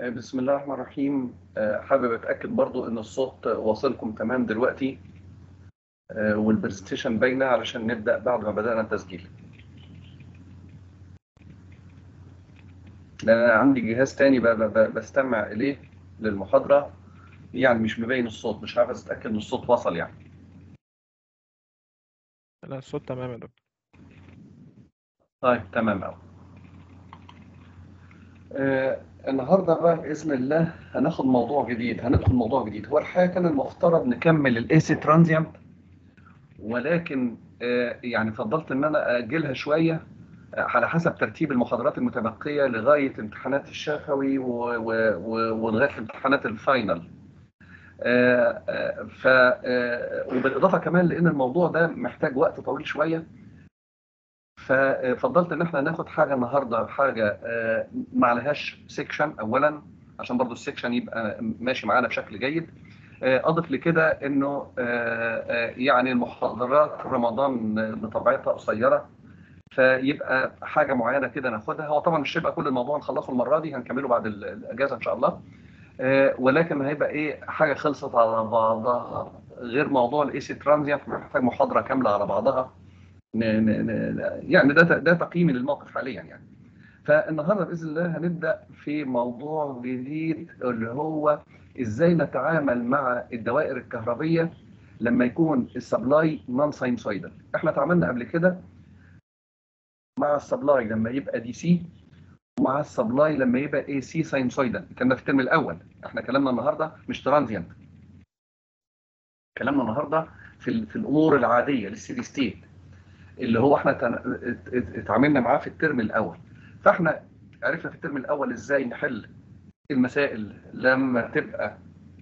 بسم الله الرحمن الرحيم حابب اتاكد برضو ان الصوت واصلكم تمام دلوقتي والبرزنتيشن باينه علشان نبدا بعد ما بدانا التسجيل لان انا عندي جهاز تاني بستمع اليه للمحاضره يعني مش مبين الصوت مش عارف اتاكد ان الصوت وصل يعني لا الصوت تمام يا دكتور طيب تمام قوي آه النهارده بقى باذن الله هناخد موضوع جديد هندخل موضوع جديد هو الحقيقه كان المفترض نكمل الايسي ترانزيانت ولكن آه يعني فضلت ان انا اجلها شويه آه على حسب ترتيب المحاضرات المتبقيه لغايه امتحانات الشفوي ولغايه امتحانات الفاينل ف وبالاضافه كمان لان الموضوع ده محتاج وقت طويل شويه ففضلت ان احنا ناخد حاجه النهارده حاجه ما عليهاش سيكشن اولا عشان برضو السيكشن يبقى ماشي معانا بشكل جيد اضف لكده انه يعني المحاضرات رمضان بطبيعتها قصيره فيبقى حاجه معينه كده ناخدها هو طبعا مش هيبقى كل الموضوع نخلصه المره دي هنكمله بعد الاجازه ان شاء الله ولكن هيبقى ايه حاجه خلصت على بعضها غير موضوع الاي سي ترانزيانت محتاج محاضره كامله على بعضها يعني ده ده تقييمي للموقف حاليا يعني فالنهارده باذن الله هنبدا في موضوع جديد اللي هو ازاي نتعامل مع الدوائر الكهربيه لما يكون السبلاي نون ساينسويدال احنا اتعاملنا قبل كده مع السبلاي لما يبقى دي سي ومع السبلاي لما يبقى اي سي ساينسويدال كنا في الترم الاول احنا كلامنا النهارده مش ترانزيانت كلامنا النهارده في في الامور العاديه للسيدي ستيت اللي هو احنا اتعاملنا معاه في الترم الاول فاحنا عرفنا في الترم الاول ازاي نحل المسائل لما تبقى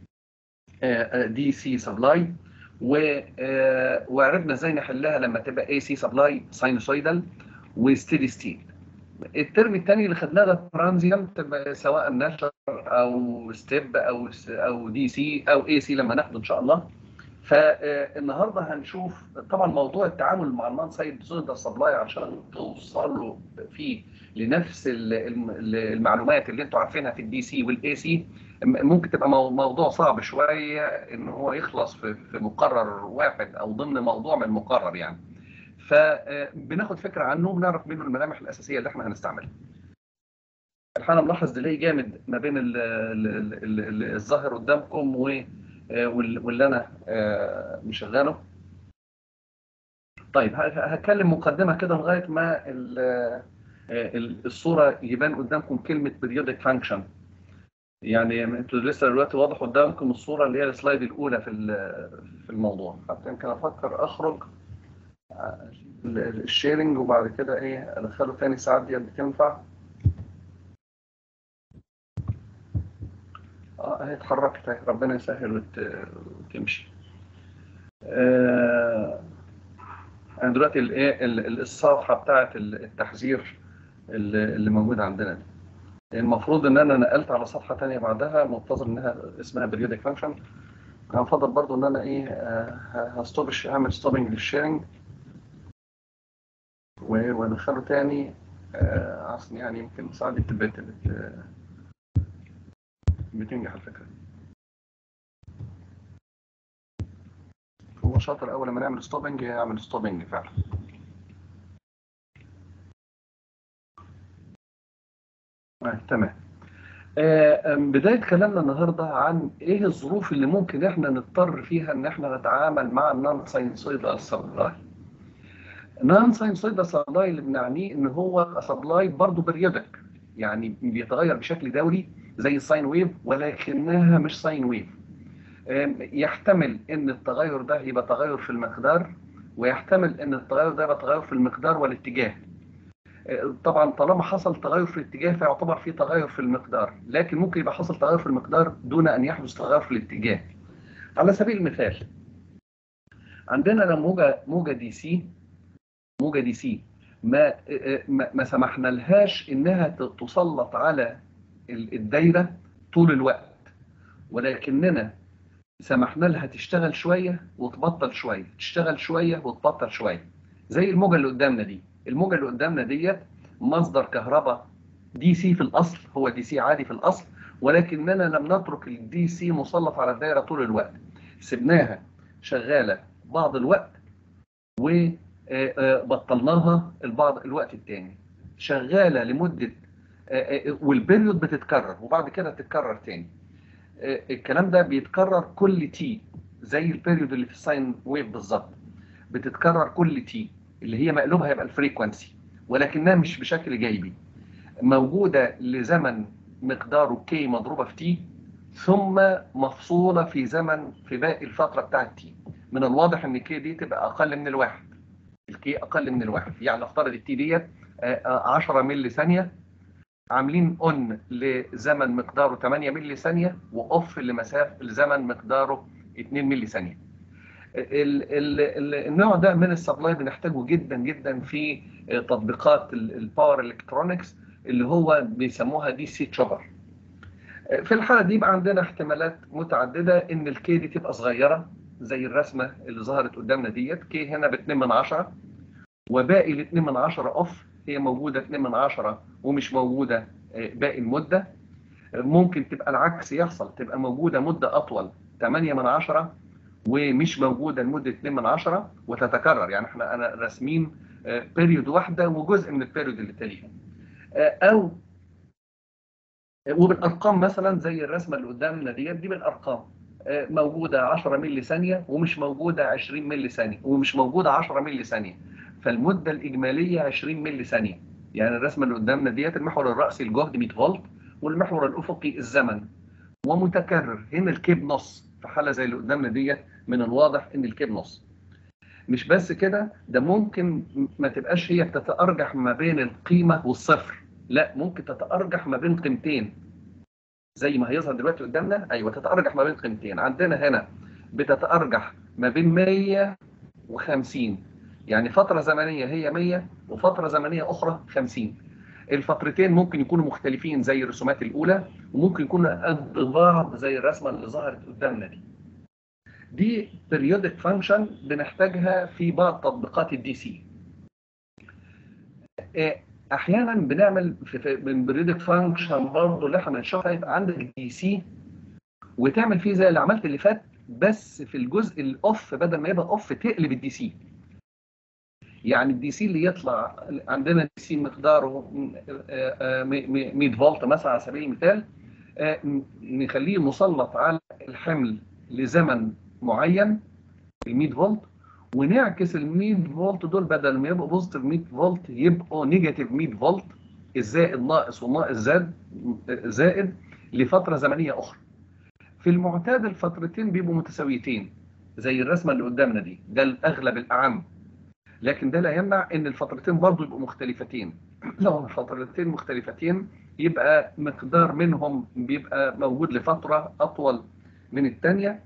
دي سي سبلاي وعرفنا ازاي نحلها لما تبقى اي سي سبلاي ساينوسويدال وستيدي ستيت الترم الثاني اللي خدناه ده ترانزيانت سواء نشر او ستيب او او دي سي او اي سي لما ناخده ان شاء الله فالنهارده هنشوف طبعا موضوع التعامل مع النون سايد سوليدر سبلاي عشان توصلوا فيه لنفس المعلومات اللي انتوا عارفينها في الدي سي والاي سي ممكن تبقى موضوع صعب شويه ان هو يخلص في مقرر واحد او ضمن موضوع من المقرر يعني فبناخد فكره عنه وبنعرف منه الملامح الاساسيه اللي احنا هنستعملها الحقيقه ملاحظ ديلي جامد ما بين الظاهر قدامكم و واللي انا مشغله طيب هتكلم مقدمه كده لغايه ما الصوره يبان قدامكم كلمه periodic function يعني انتوا لسه دلوقتي واضح قدامكم الصوره اللي هي السلايد الاولى في في الموضوع حتى يمكن افكر اخرج الشيرنج وبعد كده ايه ادخله تاني ساعات دي تنفع اه اهي اتحركت اهي ربنا يسهل وت... وتمشي. آه انا دلوقتي الايه الصفحه بتاعه التحذير اللي موجوده عندنا دي. المفروض ان انا نقلت على صفحه ثانيه بعدها منتظر انها اسمها بريودك فانكشن. هنفضل برضو ان انا ايه آه هستوب هعمل ستوبنج للشيرنج وادخله تاني آه اصلا يعني يمكن ساعات دي بتبقى بتنجح الفكره هو شاطر اول ما نعمل ستوبنج يعمل ستوبنج فعلا آه، تمام آه، بداية كلامنا النهاردة عن ايه الظروف اللي ممكن احنا نضطر فيها ان احنا نتعامل مع النون ساينسويدال سبلاي النون ساينسويدال سبلاي اللي بنعنيه ان هو سبلاي برضه بريودك يعني بيتغير بشكل دوري زي الساين ويف ولكنها مش ساين ويف يحتمل ان التغير ده يبقى تغير في المقدار ويحتمل ان التغير ده يبقى تغير في المقدار والاتجاه طبعا طالما حصل تغير في الاتجاه فيعتبر في تغير في المقدار لكن ممكن يبقى حصل تغير في المقدار دون ان يحدث تغير في الاتجاه على سبيل المثال عندنا لما موجه موجه دي سي موجه دي سي ما ما سمحنا لهاش انها تسلط على الدايره طول الوقت ولكننا سمحنا لها تشتغل شويه وتبطل شويه تشتغل شويه وتبطل شويه زي الموجه اللي قدامنا دي الموجه اللي قدامنا ديت مصدر كهرباء دي سي في الاصل هو دي سي عادي في الاصل ولكننا لم نترك الدي سي مسلط على الدائره طول الوقت سبناها شغاله بعض الوقت وبطلناها البعض الوقت الثاني شغاله لمده والبريود بتتكرر وبعد كده تتكرر تاني الكلام ده بيتكرر كل تي زي البريود اللي في الساين ويف بالظبط بتتكرر كل تي اللي هي مقلوبها هيبقى الفريكونسي ولكنها مش بشكل جايبي موجوده لزمن مقداره كي مضروبه في تي ثم مفصوله في زمن في باقي الفتره بتاعت تي من الواضح ان كي دي تبقى اقل من الواحد الكي اقل من الواحد يعني نفترض التي ديت 10 ملي ثانيه عاملين اون لزمن مقداره 8 ملي ثانيه واوف لمسافه لزمن مقداره 2 ملي ثانيه ال ال ال النوع ده من السبلاي بنحتاجه جدا جدا في تطبيقات الباور الكترونكس اللي هو بيسموها دي سي تشوبر في الحاله دي يبقى عندنا احتمالات متعدده ان الكي دي تبقى صغيره زي الرسمه اللي ظهرت قدامنا ديت كي هنا ب 2 من 10 وباقي ال 2 من 10 اوف هي موجوده 2 من 10 ومش موجوده باقي المده ممكن تبقى العكس يحصل تبقى موجوده مده اطول 8 من 10 ومش موجوده لمده 2 من 10 وتتكرر يعني احنا انا راسمين بيريود واحده وجزء من البيريود اللي تليها او وبالارقام مثلا زي الرسمه اللي قدامنا ديت دي بالارقام موجوده 10 ملي ثانيه ومش موجوده 20 ملي ثانيه ومش موجوده 10 ملي ثانيه فالمده الاجماليه 20 ملي ثانيه يعني الرسمه اللي قدامنا ديت المحور الراسي الجهد 100 فولت والمحور الافقي الزمن ومتكرر هنا الكيب نص في حاله زي اللي قدامنا ديت من الواضح ان الكيب نص مش بس كده ده ممكن ما تبقاش هي بتتارجح ما بين القيمه والصفر لا ممكن تتارجح ما بين قيمتين زي ما هيظهر دلوقتي قدامنا ايوه تتارجح ما بين قيمتين عندنا هنا بتتارجح ما بين 150 يعني فتره زمنيه هي 100 وفتره زمنيه اخرى 50 الفترتين ممكن يكونوا مختلفين زي الرسومات الاولى وممكن يكونوا قد بعض زي الرسمه اللي ظهرت قدامنا دي دي periodic function بنحتاجها في بعض تطبيقات الدي سي احيانا بنعمل في من periodic function برضه اللي احنا بنشوفها يبقى عندك دي سي وتعمل فيه زي اللي عملت اللي فات بس في الجزء الاوف بدل ما يبقى اوف تقلب الدي سي يعني الدي سي اللي يطلع عندنا دي سي مقداره 100 فولت مثلا على سبيل المثال نخليه مسلط على الحمل لزمن معين ال 100 فولت ونعكس ال 100 فولت دول بدل ما يبقوا بوزيتيف 100 فولت يبقوا نيجاتيف 100 فولت الزائد ناقص والناقص زاد زائد لفتره زمنيه اخرى. في المعتاد الفترتين بيبقوا متساويتين زي الرسمه اللي قدامنا دي ده الاغلب الاعم لكن ده لا يمنع ان الفترتين برضه يبقوا مختلفتين لو الفترتين مختلفتين يبقى مقدار منهم بيبقى موجود لفتره اطول من الثانيه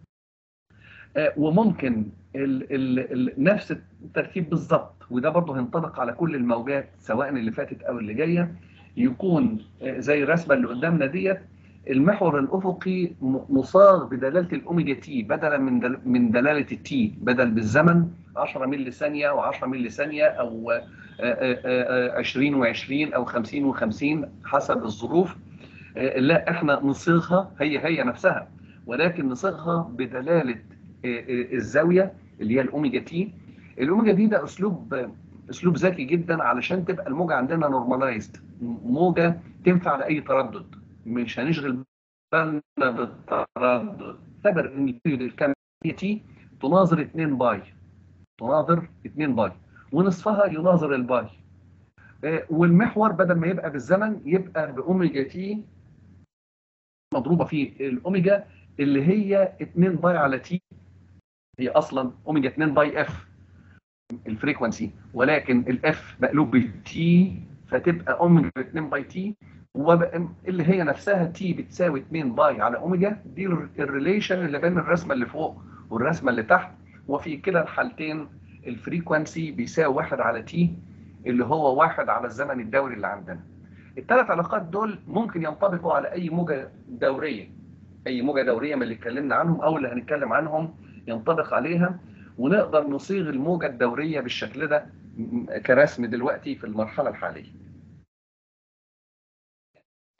وممكن ال ال ال نفس الترتيب بالظبط وده برضه هينطبق على كل الموجات سواء اللي فاتت او اللي جايه يكون زي الرسمه اللي قدامنا ديت المحور الافقي مصاغ بدلاله الاوميجا تي بدلا من دل من دلاله التي بدل بالزمن 10 ملي ثانيه و10 ملي ثانيه او 20 و20 او 50 و50 حسب الظروف لا احنا نصيغها هي هي نفسها ولكن نصيغها بدلاله الزاويه اللي هي الاوميجا تي الاوميجا دي ده اسلوب اسلوب ذكي جدا علشان تبقى الموجه عندنا نورماليزد موجه تنفع لاي تردد مش هنشغل بالنا بالتردد اعتبر ان البيريود الكامل هي تي تناظر 2 باي تناظر 2 باي ونصفها يناظر الباي والمحور بدل ما يبقى بالزمن يبقى باوميجا تي مضروبه في الاوميجا اللي هي 2 باي على تي هي اصلا اوميجا 2 باي اف الفريكونسي ولكن الاف مقلوب بالتي فتبقى اوميجا 2 باي تي اللي هي نفسها تي بتساوي 2 باي على اوميجا دي الريليشن اللي بين الرسمه اللي فوق والرسمه اللي تحت وفي كلا الحالتين الفريكونسي بيساوي 1 على تي اللي هو 1 على الزمن الدوري اللي عندنا الثلاث علاقات دول ممكن ينطبقوا على اي موجه دوريه اي موجه دوريه من اللي اتكلمنا عنهم او اللي هنتكلم عنهم ينطبق عليها ونقدر نصيغ الموجه الدوريه بالشكل ده كرسم دلوقتي في المرحله الحاليه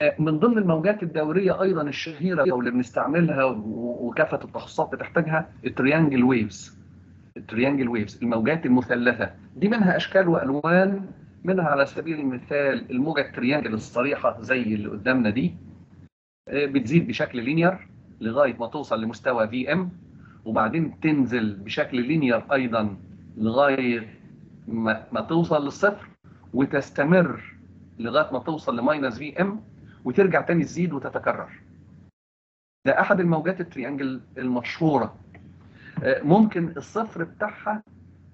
من ضمن الموجات الدوريه ايضا الشهيره واللي بنستعملها وكافه التخصصات بتحتاجها التريانجل ويفز التريانجل ويفز الموجات المثلثه دي منها اشكال والوان منها على سبيل المثال الموجه التريانجل الصريحه زي اللي قدامنا دي بتزيد بشكل لينير لغايه ما توصل لمستوى في ام وبعدين تنزل بشكل لينير ايضا لغايه ما, ما توصل للصفر وتستمر لغايه ما توصل لماينس في ام وترجع تاني تزيد وتتكرر. ده احد الموجات التريانجل المشهوره. ممكن الصفر بتاعها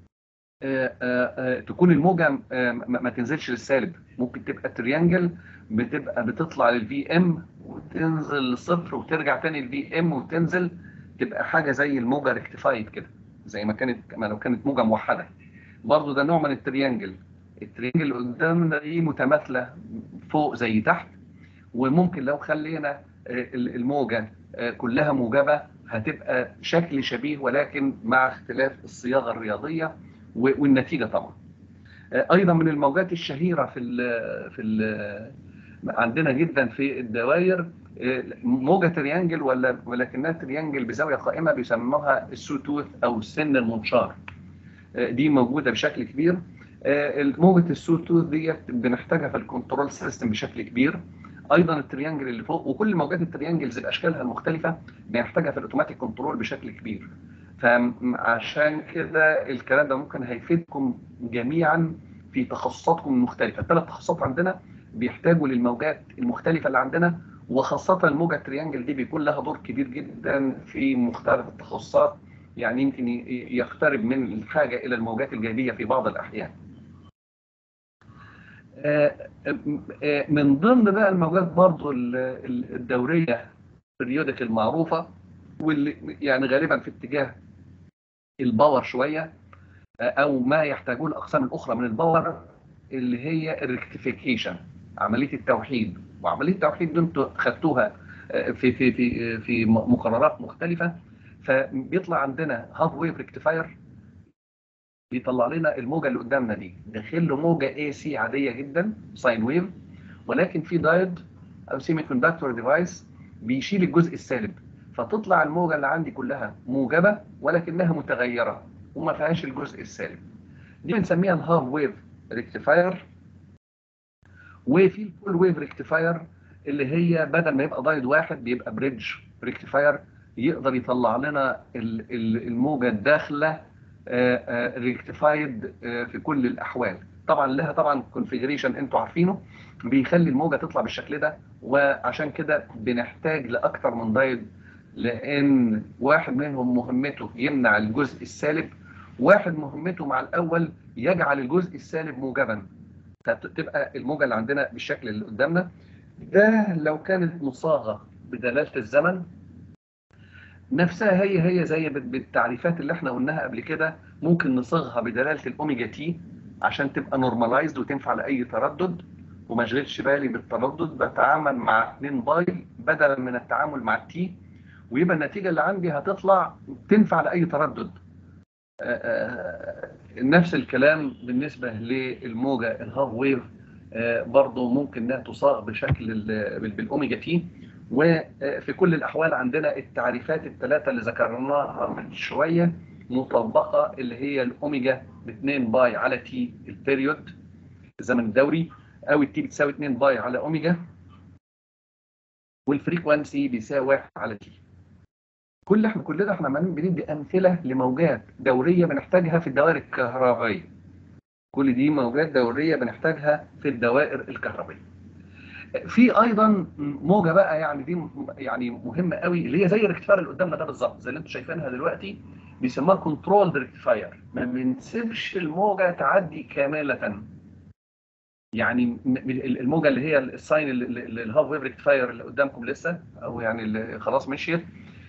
تكون الموجه ما تنزلش للسالب، ممكن تبقى تريانجل بتبقى بتطلع للفي ام وتنزل للصفر وترجع تاني للفي ام وتنزل تبقى حاجه زي الموجه ريكتيفايد كده زي ما كانت ما لو كانت موجه موحده. برضه ده نوع من التريانجل. التريانجل اللي قدامنا دي متماثله فوق زي تحت وممكن لو خلينا الموجه كلها موجبه هتبقى شكل شبيه ولكن مع اختلاف الصياغه الرياضيه والنتيجه طبعا. ايضا من الموجات الشهيره في ال في ال عندنا جدا في الدوائر موجه تريانجل ولا ولكنها تريانجل بزاويه قائمه بيسموها السوتوث او السن المنشار. دي موجوده بشكل كبير. موجه السوتوث ديت بنحتاجها في الكنترول سيستم بشكل كبير. ايضا التريانجل اللي فوق وكل موجات التريانجلز باشكالها المختلفه بنحتاجها في الاوتوماتيك كنترول بشكل كبير. فعشان كده الكلام ده ممكن هيفيدكم جميعا في تخصصاتكم المختلفه، الثلاث تخصصات عندنا بيحتاجوا للموجات المختلفه اللي عندنا وخاصه الموجه التريانجل دي بيكون لها دور كبير جدا في مختلف التخصصات يعني يمكن يقترب من الحاجه الى الموجات الجاذبيه في بعض الاحيان. من ضمن بقى الموجات برضو الدوريه البريودك المعروفه واللي يعني غالبا في اتجاه الباور شويه او ما يحتاجوه الاقسام الاخرى من الباور اللي هي الريكتيفيكيشن عمليه التوحيد وعمليه التوحيد دي انتوا خدتوها في في في في مقررات مختلفه فبيطلع عندنا هاف ويف ريكتيفاير بيطلع لنا الموجه اللي قدامنا دي داخل له موجه اي سي عاديه جدا ساين ويف ولكن في دايود او سيمي كوندكتور ديفايس بيشيل الجزء السالب فتطلع الموجه اللي عندي كلها موجبه ولكنها متغيره وما فيهاش الجزء السالب دي بنسميها الهاف ويف ريكتيفاير وفي الفول ويف ريكتيفاير اللي هي بدل ما يبقى دايود واحد بيبقى بريدج ريكتيفاير يقدر يطلع لنا الموجه الداخله ريكتيفايد في كل الاحوال طبعا لها طبعا كونفيجريشن انتوا عارفينه بيخلي الموجه تطلع بالشكل ده وعشان كده بنحتاج لاكثر من دايود لان واحد منهم مهمته يمنع الجزء السالب واحد مهمته مع الاول يجعل الجزء السالب موجبا فتبقى الموجه اللي عندنا بالشكل اللي قدامنا ده لو كانت مصاغه بدلاله الزمن نفسها هي هي زي بالتعريفات اللي احنا قلناها قبل كده ممكن نصيغها بدلاله الاوميجا تي عشان تبقى نورماليزد وتنفع لاي تردد وما اشغلش بالي بالتردد بتعامل مع 2 باي بدلا من التعامل مع التي ويبقى النتيجه اللي عندي هتطلع تنفع لاي تردد نفس الكلام بالنسبه للموجه الهاف ويف برضه ممكن انها تصاغ بشكل بالاوميجا تي وفي كل الاحوال عندنا التعريفات الثلاثه اللي ذكرناها من شويه مطبقه اللي هي الاوميجا ب 2 باي على تي البيريود الزمن الدوري او التي بتساوي 2 باي على اوميجا والفريكوانسي بيساوي 1 على تي كل احنا كل ده احنا عمالين بندي امثله لموجات دوريه بنحتاجها في الدوائر الكهربائيه كل دي موجات دوريه بنحتاجها في الدوائر الكهربائيه في ايضا موجه بقى يعني دي يعني مهمه قوي اللي هي زي الريكتيفاير اللي قدامنا ده بالظبط زي اللي انتم شايفينها دلوقتي بيسموها كنترول ريكتيفاير ما بنسيبش الموجه تعدي كامله يعني الموجه اللي هي الساين الهاف ويف ريكتيفاير اللي قدامكم لسه او يعني اللي خلاص مشيت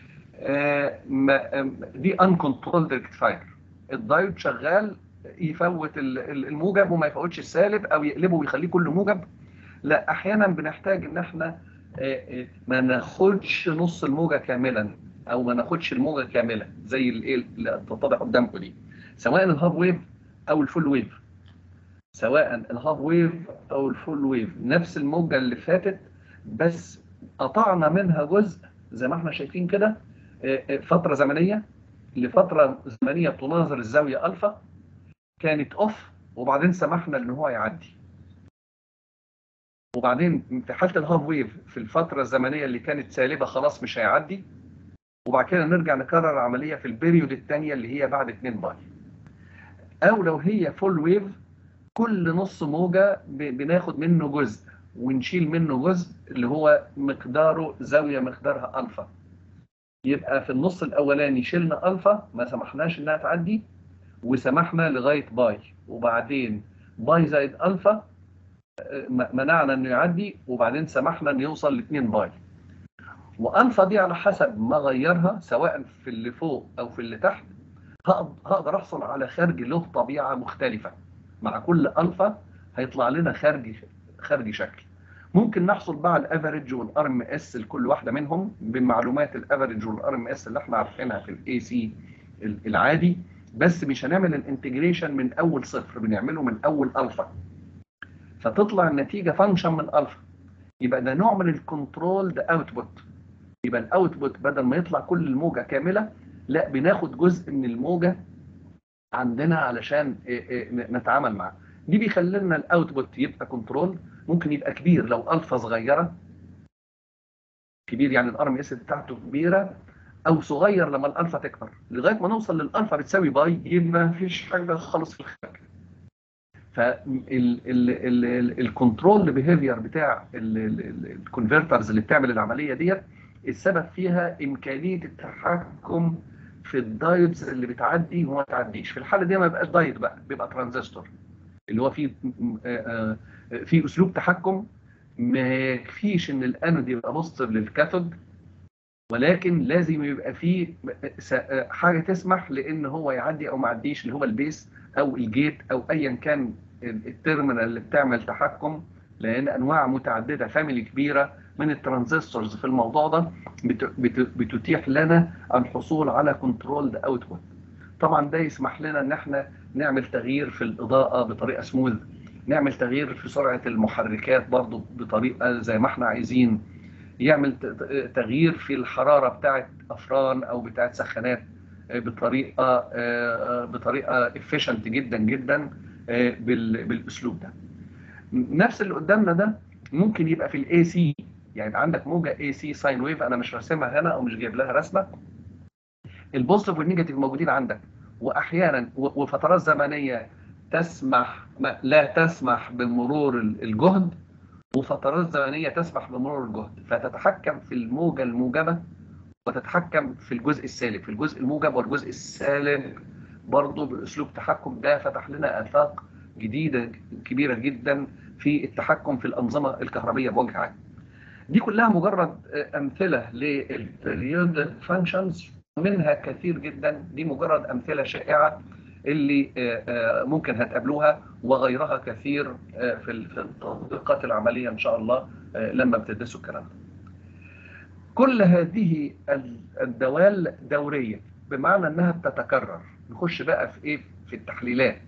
دي ان كنترول ريكتيفاير الدايود شغال يفوت الموجب وما يفوتش السالب او يقلبه ويخليه كله موجب لا احيانا بنحتاج ان احنا ما ناخدش نص الموجه كاملا او ما ناخدش الموجه كامله زي الايه اللي تتضح قدامكم دي سواء الهاف ويف او الفول ويف سواء الهاف ويف او الفول ويف نفس الموجه اللي فاتت بس قطعنا منها جزء زي ما احنا شايفين كده آه، آه، فترة زمنية لفترة زمنية تناظر الزاوية ألفا كانت أوف وبعدين سمحنا إن هو يعدي وبعدين في حالة الهاف ويف في الفترة الزمنية اللي كانت سالبة خلاص مش هيعدي وبعد كده نرجع نكرر العملية في البيريود الثانية اللي هي بعد 2 باي أو لو هي فول ويف كل نص موجة ب- بناخد منه جزء ونشيل منه جزء اللي هو مقداره زاوية مقدارها ألفا يبقى في النص الأولاني شلنا ألفا ما سمحناش إنها تعدي وسمحنا لغاية باي وبعدين باي زائد ألفا آه، م- منعنا إنه يعدي وبعدين سمحنا إنه يوصل ل 2 باي وألفا دي على حسب ما غيرها سواء في اللي فوق أو في اللي تحت هقد- هقدر أحصل على خارج له طبيعة مختلفة مع كل ألفا هيطلع لنا خارجي خارجي شكل ممكن نحصل بقى على الافريج والار ام اس لكل واحده منهم بمعلومات الافريج والار ام اس اللي احنا عارفينها في الاي سي العادي بس مش هنعمل الانتجريشن من اول صفر بنعمله من اول الفا فتطلع النتيجه فانكشن من الفا يبقى ده نوع من الكنترول ده اوتبوت يبقى الاوتبوت بدل ما يطلع كل الموجه كامله لا بناخد جزء من الموجه عندنا علشان إيه إيه نتعامل معاه دي بيخلي لنا الاوتبوت يبقى كنترول ممكن يبقى كبير لو الفا صغيره كبير يعني الار ام اس بتاعته كبيره او صغير لما الالفا تكبر لغايه ما نوصل للالفا بتساوي باي يبقى ما فيش حاجه خالص في الخارج فالكنترول بيهيفير بتاع الكونفرترز اللي بتعمل العمليه ديت السبب فيها امكانيه التحكم في الدايودز اللي بتعدي وما تعديش في الحاله دي ما بيبقاش دايود بقى بيبقى ترانزستور اللي هو فيه آه، آه، في اسلوب تحكم ما يكفيش ان الانود يبقى بوزيتيف للكاثود ولكن لازم يبقى فيه س- آه، حاجه تسمح لان هو يعدي او ما يعديش اللي هو البيس او الجيت او ايا كان ال- التيرمينال اللي بتعمل تحكم لان انواع متعدده فاميلي كبيره من الترانزستورز في الموضوع ده بت- بت- بتتيح لنا الحصول على كنترول اوتبوت طبعا ده يسمح لنا ان احنا نعمل تغيير في الاضاءه بطريقه سموث نعمل تغيير في سرعه المحركات برضو بطريقه زي ما احنا عايزين يعمل ت- ت- تغيير في الحراره بتاعه افران او بتاعه سخانات آه، بطريقه آه، آه، بطريقه افيشنت جدا جدا آه، بال- بالاسلوب ده نفس اللي قدامنا ده ممكن يبقى في الاي سي يعني يبقى عندك موجه اي سي ساين ويف انا مش راسمها هنا او مش جايب لها رسمه البوزيتيف والنيجاتيف موجودين عندك واحيانا و- وفترات زمنيه تسمح ما- لا تسمح بمرور ال- الجهد وفترات زمنيه تسمح بمرور الجهد فتتحكم في الموجه الموجبه وتتحكم في الجزء السالب في الجزء الموجب والجزء السالب برضه باسلوب تحكم ده فتح لنا افاق جديده كبيره جدا في التحكم في الانظمه الكهربيه بوجه عام. دي كلها مجرد آه، امثله للبريود فانكشنز منها كثير جدا دي مجرد امثله شائعه اللي آه، آه، ممكن هتقابلوها وغيرها كثير آه، في ال- في التطبيقات العمليه ان شاء الله آه، لما بتدرسوا الكلام ده. كل هذه ال- الدوال دوريه بمعنى انها بتتكرر نخش بقى في ايه في التحليلات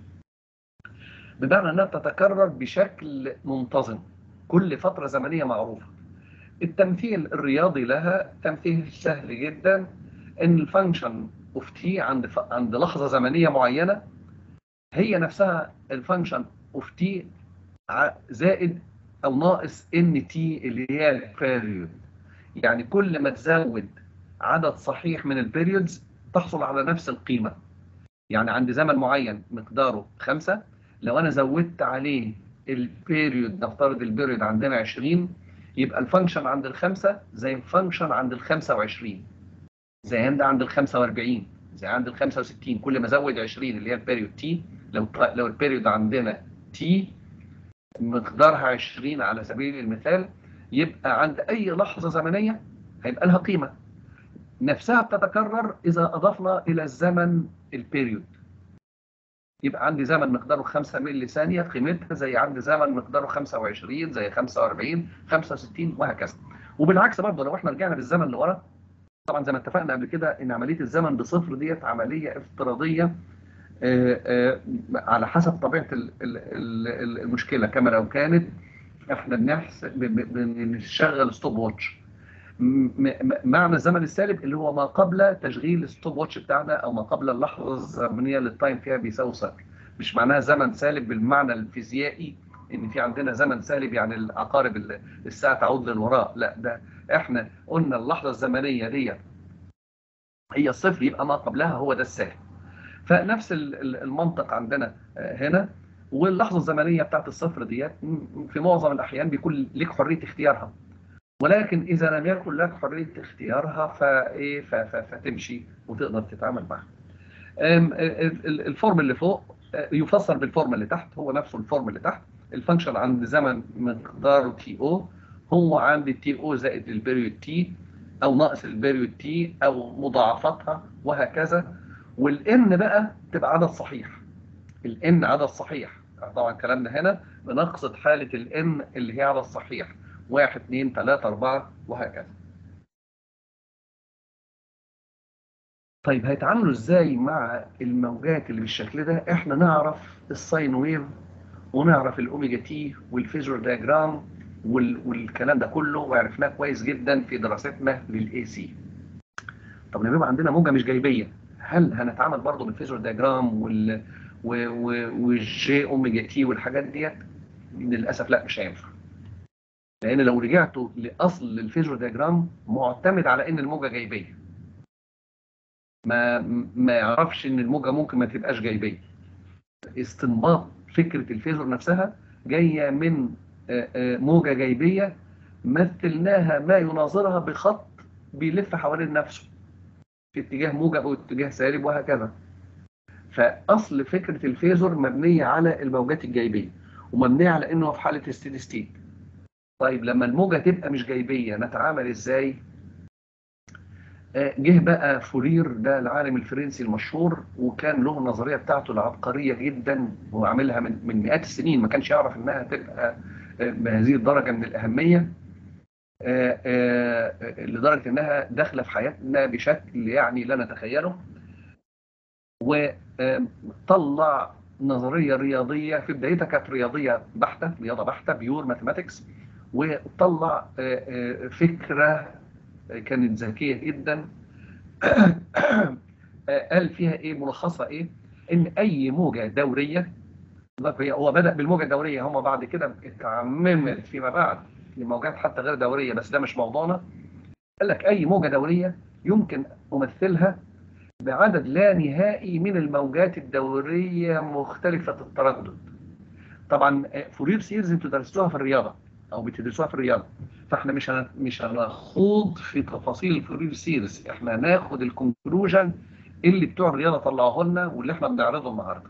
بمعنى انها بتتكرر بشكل منتظم كل فتره زمنيه معروفه التمثيل الرياضي لها تمثيل سهل جدا ان الفانكشن اوف تي عند ف... عند لحظه زمنيه معينه هي نفسها الفانكشن اوف تي زائد او ناقص ان تي اللي هي البيريود يعني كل ما تزود عدد صحيح من البيريودز تحصل على نفس القيمه يعني عند زمن معين مقداره خمسة لو انا زودت عليه البيريود نفترض البيريود عندنا 20 يبقى الفانكشن عند الخمسة زي الفانكشن عند ال 25 زي عند عند ال 45 زي عند ال 65 كل ما ازود 20 اللي هي البيريود تي لو لو البيريود عندنا تي مقدارها 20 على سبيل المثال يبقى عند اي لحظه زمنيه هيبقى لها قيمه نفسها بتتكرر اذا اضفنا الى الزمن البيريود يبقى عندي زمن مقداره 5 ملي ثانيه قيمتها زي عندي زمن مقداره 25 زي 45 65 وهكذا وبالعكس برضه لو احنا رجعنا بالزمن لورا طبعا زي ما اتفقنا قبل كده ان عمليه الزمن بصفر ديت عمليه افتراضيه آه، آه، على حسب طبيعه ال- ال- ال- المشكله كما لو كانت احنا بنحسب ب- ب- بنشغل ستوب واتش م- م- معنى الزمن السالب اللي هو ما قبل تشغيل الستوب واتش بتاعنا او ما قبل اللحظه الزمنيه اللي التايم فيها بيساوي صفر مش معناها زمن سالب بالمعنى الفيزيائي ان في عندنا زمن سالب يعني العقارب ال- الساعه تعود للوراء لا ده احنا قلنا اللحظه الزمنيه دي هي الصفر يبقى ما قبلها هو ده السالب فنفس ال- ال- المنطق عندنا آه، هنا واللحظه الزمنيه بتاعت الصفر ديت م- في معظم الاحيان بيكون لك حريه اختيارها ولكن اذا لم يكن لك حريه اختيارها فايه ف- ف- فتمشي وتقدر تتعامل معها. أم، ال- ال- الفورم اللي فوق آه، يفسر بالفورم اللي تحت هو نفسه الفورم اللي تحت الفانكشن عند زمن مقداره تي او هو عند تي او زائد البيريود تي او ناقص البيريود تي او مضاعفاتها وهكذا والان بقى تبقى عدد صحيح الان عدد صحيح طبعا كلامنا هنا بنقصد حاله الان اللي هي عدد صحيح واحد اثنين ثلاثة أربعة وهكذا طيب هيتعاملوا ازاي مع الموجات اللي بالشكل ده احنا نعرف الساين ويف ونعرف الاوميجا تي والفيزور دياجرام وال... والكلام ده كله وعرفناه كويس جدا في دراستنا للاي سي طب لما يبقى عندنا موجه مش جايبيه هل هنتعامل برضه بالفيزور دياجرام وال و... و... والجي اوميجا تي والحاجات ديت للاسف لا مش هينفع لان لو رجعتوا لاصل الفيزور دياجرام معتمد على ان الموجه جايبيه ما ما يعرفش ان الموجه ممكن ما تبقاش جايبيه استنباط فكره الفيزور نفسها جايه من آه، آه، موجه جايبيه مثلناها ما يناظرها بخط بيلف حوالين نفسه في اتجاه موجب او اتجاه سالب وهكذا فاصل فكره الفيزور مبنيه على الموجات الجايبيه ومبنيه على انه في حاله ستيدي ستيت طيب لما الموجه تبقى مش جايبيه نتعامل ازاي آه، جه بقى فورير ده العالم الفرنسي المشهور وكان له النظريه بتاعته العبقريه جدا وعاملها من من مئات السنين ما كانش يعرف انها تبقى آه، بهذه الدرجه من الاهميه آه، آه، لدرجه انها داخله في حياتنا بشكل يعني لا نتخيله وطلع نظريه رياضيه في بدايتها كانت رياضيه بحته رياضه بحته بيور ماثيماتكس وطلع آه، آه، فكره كانت ذكيه جدا قال فيها ايه ملخصها ايه ان اي موجه دوريه هي- هو بدا بالموجه الدوريه هم بعد كده اتعممت فيما بعد لموجات حتى غير دوريه بس ده مش موضوعنا قال لك اي موجه دوريه يمكن امثلها بعدد لا نهائي من الموجات الدوريه مختلفه التردد طبعا آه، فورير سيريز انتوا درستوها في الرياضه او بتدرسوها في الرياضه فاحنا مش هن... مش هنخوض في تفاصيل الفورير سيريز احنا هناخد الكونكلوجن اللي بتوع الرياضه طلعوه لنا واللي احنا بنعرضه النهارده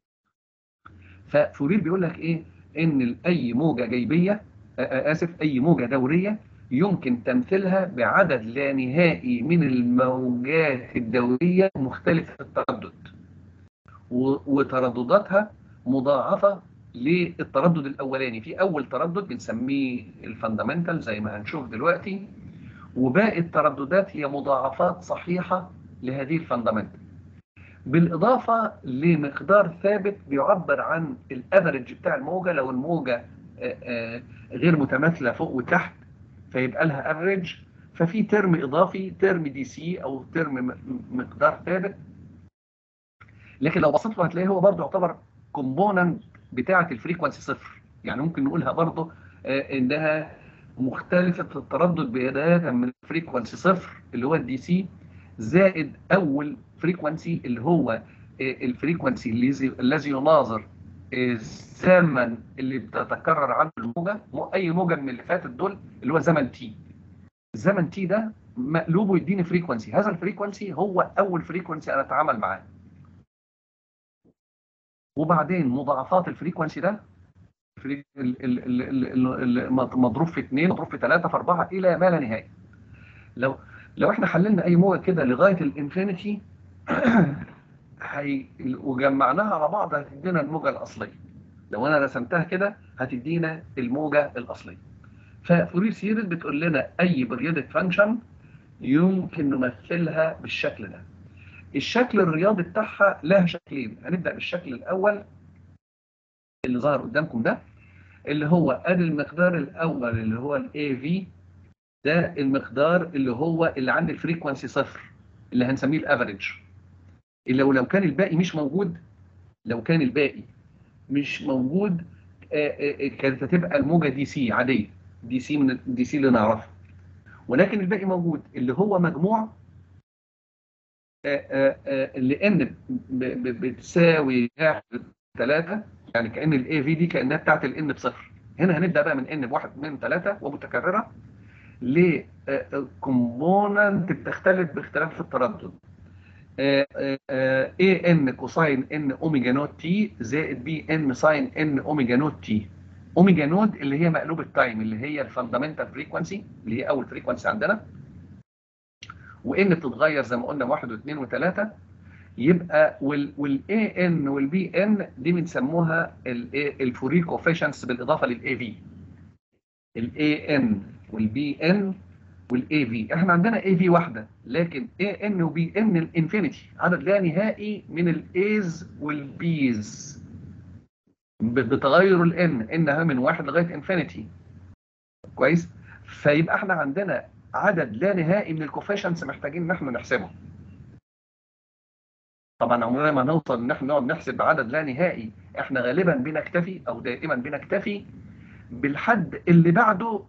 ففورير بيقول لك ايه ان اي موجه جيبيه آه، آه، اسف اي موجه دوريه يمكن تمثيلها بعدد لا نهائي من الموجات الدوريه مختلفه التردد و- وتردداتها مضاعفه للتردد الاولاني في اول تردد بنسميه الفاندامنتال زي ما هنشوف دلوقتي وباقي الترددات هي مضاعفات صحيحه لهذه الفاندامنتال بالاضافه لمقدار ثابت بيعبر عن الافرج بتاع الموجه لو الموجه آه، آه، غير متماثله فوق وتحت فيبقى لها افريج ففي ترم اضافي ترم دي سي او ترم م- مقدار ثابت لكن لو بصيت له هتلاقيه هو برضه يعتبر كومبوننت بتاعه الفريكونسي صفر يعني ممكن نقولها برضه آه، انها مختلفه التردد بدايه من الفريكونسي صفر اللي هو الدي سي زائد اول فريكونسي اللي هو آه، الفريكونسي الذي الذي يناظر الزمن اللي بتتكرر عنه الموجه مو- اي موجه من اللي فاتت دول اللي هو زمن تي الزمن تي ده مقلوبه يديني فريكونسي هذا الفريكونسي هو اول فريكونسي انا اتعامل معاه وبعدين مضاعفات الفريكونسي ده فري- ال- ال- ال- ال- ال- مضروب في 2 مضروب في 3 في 4 الى ما لا نهايه لو لو احنا حللنا اي موجه كده لغايه الانفينيتي هي وجمعناها على بعض هتدينا الموجه الاصليه لو انا رسمتها كده هتدينا الموجه الاصليه ففورير سيريز بتقول لنا اي بريودك فانكشن يمكن نمثلها بالشكل ده الشكل الرياضي بتاعها لها شكلين هنبدا بالشكل الاول اللي ظهر قدامكم ده اللي هو ادي المقدار الاول اللي هو الاي في ده المقدار اللي هو اللي عند الفريكونسي صفر اللي هنسميه الافريج اللي لو كان الباقي مش موجود لو كان الباقي مش موجود كانت هتبقى الموجه دي سي عاديه دي سي من دي سي اللي نعرفها ولكن الباقي موجود اللي هو مجموع لان بتساوي 3 يعني كان الاي في دي كانها بتاعت الان بصفر هنا هنبدا بقى من ان بواحد من 3 ومتكرره لكومبوننت بتختلف باختلاف في التردد اي ان كوساين ان اوميجا نوت تي زائد بي ان ساين ان اوميجا نوت تي اوميجا نوت اللي هي مقلوب التايم اللي هي الفاندامنتال فريكونسي اللي هي اول فريكونسي عندنا وان بتتغير زي ما قلنا واحد واثنين وثلاثه يبقى والاي ان والبي ان دي بنسموها الفوري كوفيشنس بالاضافه للاي في الاي ان والبي ان والاي في احنا عندنا اي في واحده لكن اي ان وبي ان الانفينيتي عدد لا نهائي من الايز والبيز بتغير الان انها من واحد لغايه انفينيتي كويس فيبقى احنا عندنا عدد لا نهائي من الكوفيشنتس محتاجين ان احنا نحسبه طبعا عمرنا ما نوصل ان احنا نقعد نحسب عدد لا نهائي احنا غالبا بنكتفي او دائما بنكتفي بالحد اللي بعده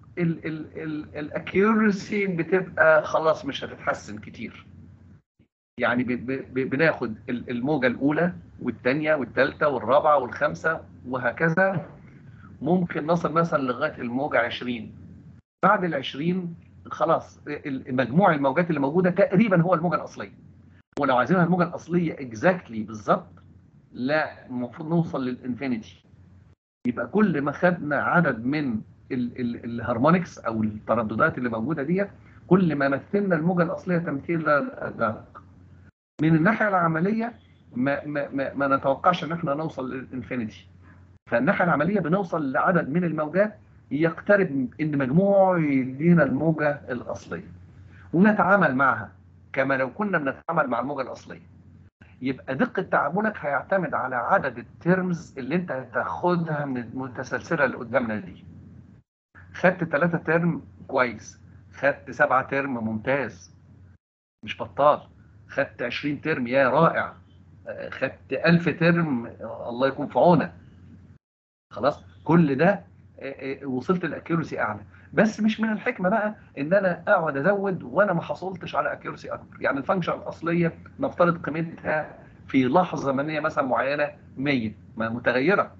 الاكيورسي بتبقى خلاص مش هتتحسن كتير يعني بناخد الموجه الاولى والثانيه والثالثه والرابعه والخامسه وهكذا ممكن نصل مثلا لغايه الموجه 20 بعد ال 20 خلاص مجموع الموجات اللي موجوده تقريبا هو الموجه الاصليه ولو عايزينها الموجه الاصليه اكزاكتلي بالظبط لا المفروض نوصل للانفينيتي يبقى كل ما خدنا عدد من الهارمونكس او الترددات اللي موجوده ديت كل ما مثلنا الموجه الاصليه تمثيلا ادق من الناحيه العمليه ما, ما, ما, ما نتوقعش ان احنا نوصل للانفينيتي فالناحيه العمليه بنوصل لعدد من الموجات يقترب ان مجموعه يدينا الموجه الاصليه ونتعامل معها كما لو كنا بنتعامل مع الموجه الاصليه يبقى دقه تعاملك هيعتمد على عدد الترمز اللي انت هتاخدها من المتسلسله اللي قدامنا دي خدت ثلاثة ترم كويس خدت سبعة ترم ممتاز مش بطال خدت 20 ترم يا رائع خدت 1000 ترم الله يكون في عونك خلاص كل ده وصلت الاكيورسي اعلى بس مش من الحكمه بقى ان انا اقعد ازود وانا ما حصلتش على اكيورسي اكبر يعني الفانكشن الاصليه نفترض قيمتها في لحظه زمنيه مثلا معينه 100 ما متغيره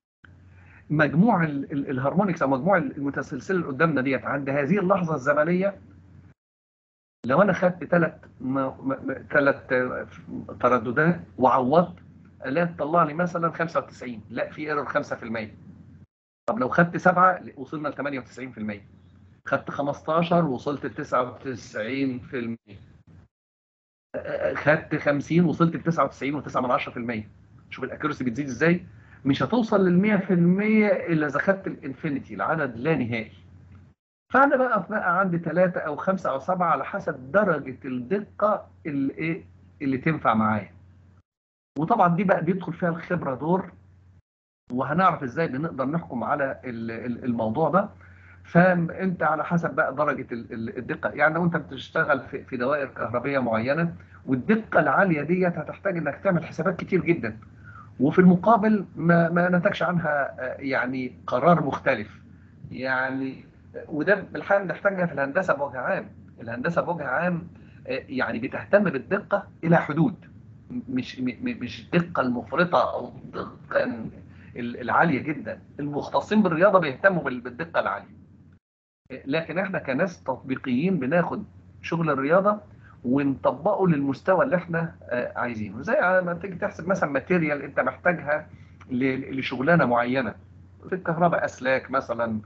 مجموع الهارمونكس او مجموع المتسلسله اللي قدامنا ديت عند هذه اللحظه الزمنيه لو انا خدت ثلاث ثلاث ترددات وعوضت لا تطلع لي مثلا 95 لا في ايرور 5% طب لو خدت سبعه وصلنا ل 98% خدت 15 وصلت ل 99% خدت 50 وصلت ل 99.9% شوف الاكيورسي بتزيد ازاي مش هتوصل لل 100% الا اذا خدت الانفينيتي العدد لا نهائي فانا بقى بقى عندي ثلاثة او خمسة او سبعة على حسب درجة الدقة اللي ايه اللي تنفع معايا وطبعا دي بقى بيدخل فيها الخبرة دور وهنعرف ازاي بنقدر نحكم على الموضوع ده فانت على حسب بقى درجة الدقة يعني لو انت بتشتغل في دوائر كهربية معينة والدقة العالية ديت هتحتاج انك تعمل حسابات كتير جدا وفي المقابل ما, ما نتجش عنها يعني قرار مختلف يعني وده بالحقيقه بنحتاجها في الهندسه بوجه عام الهندسه بوجه عام يعني بتهتم بالدقه الى حدود مش مش الدقه المفرطه او الدقه العاليه جدا المختصين بالرياضه بيهتموا بالدقه العاليه لكن احنا كناس تطبيقيين بناخد شغل الرياضه ونطبقه للمستوى اللي احنا عايزينه زي ما تيجي تحسب مثلا ماتيريال انت محتاجها لشغلانه معينه في الكهرباء اسلاك مثلا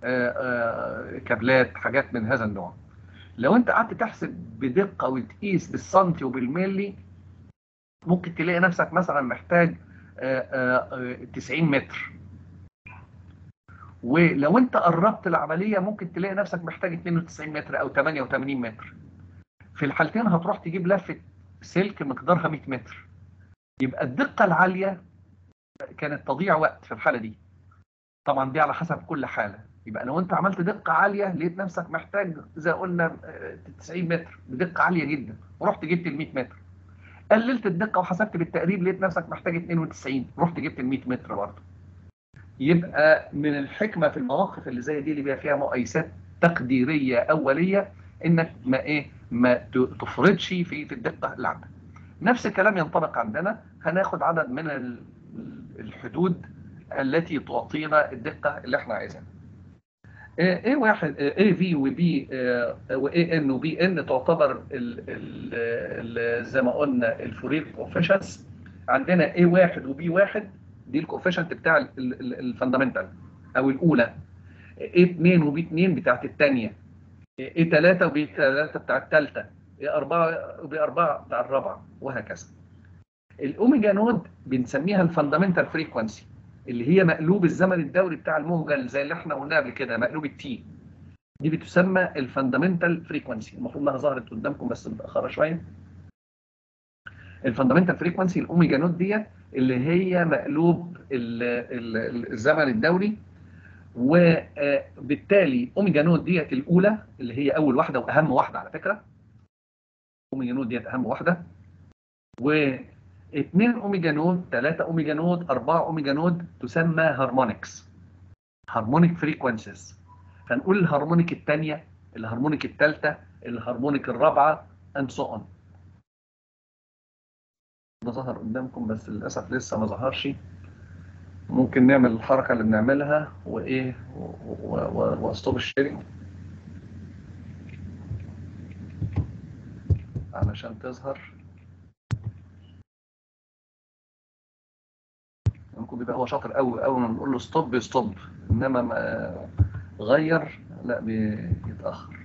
كابلات حاجات من هذا النوع لو انت قعدت تحسب بدقه وتقيس بالسنتي وبالملي ممكن تلاقي نفسك مثلا محتاج 90 متر ولو انت قربت العمليه ممكن تلاقي نفسك محتاج 92 متر او 88 متر في الحالتين هتروح تجيب لفه سلك مقدارها 100 متر يبقى الدقه العاليه كانت تضيع وقت في الحاله دي طبعا دي على حسب كل حاله يبقى لو انت عملت دقه عاليه لقيت نفسك محتاج زي قلنا 90 متر بدقه عاليه جدا ورحت جبت ال 100 متر قللت الدقه وحسبت بالتقريب لقيت نفسك محتاج 92 رحت جبت ال 100 متر برضه يبقى من الحكمه في المواقف اللي زي دي اللي بيبقى فيها مقايسات تقديريه اوليه انك ما ايه ما تفرضش في في الدقه اللي عندك نفس الكلام ينطبق عندنا هناخد عدد من الحدود التي تعطينا الدقه اللي احنا عايزينها اي واحد اي في وبي واي ان وبي ان تعتبر ال ال زي ما قلنا الفورير كوفيشنتس عندنا اي واحد وبي واحد دي الكوفيشنت بتاع الفاندامنتال او الاولى اي 2 وبي 2 بتاعت الثانيه اي 3 وبي 3 بتاع الثالثه اي 4 وبي 4 بتاع الرابعه وهكذا الاوميجا نود بنسميها الفاندامنتال فريكوانسي اللي هي مقلوب الزمن الدوري بتاع الموجة زي اللي احنا قلناه قبل كده مقلوب التي دي بتسمى الفاندامنتال فريكوانسي المفروض انها ظهرت قدامكم بس متاخره شويه الفاندامنتال فريكوانسي الاوميجا نوت ديت اللي هي مقلوب ال ال الزمن الدوري وبالتالي اوميجا نوت ديت الاولى اللي هي اول واحده واهم واحده على فكره اوميجا نوت ديت اهم واحده و 2 اوميجا نود 3 اوميجا نود 4 اوميجا نود تسمى هارمونكس هارمونيك فريكوانسيز فنقول الهارمونيك الثانيه الهارمونيك الثالثه الهارمونيك الرابعه اند سو اون ده ظهر قدامكم بس للاسف لسه ما ظهرش ممكن نعمل الحركه اللي بنعملها وايه واستوب الشيرنج علشان تظهر ممكن بيبقى هو شاطر قوي اول ما نقول له ستوب بيستوب انما ما غير لا بيتاخر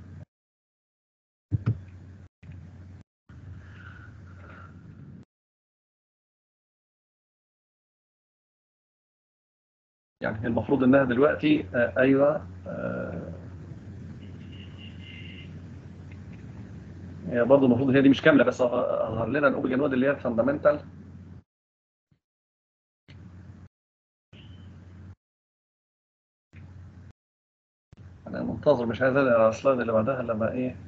يعني المفروض انها دلوقتي آه ايوه آه هي برضه المفروض هي دي مش كامله بس اظهر لنا الاوبجن نود اللي هي الفاندامنتال انا منتظر مش عايز على السلايد اللي بعدها لما ايه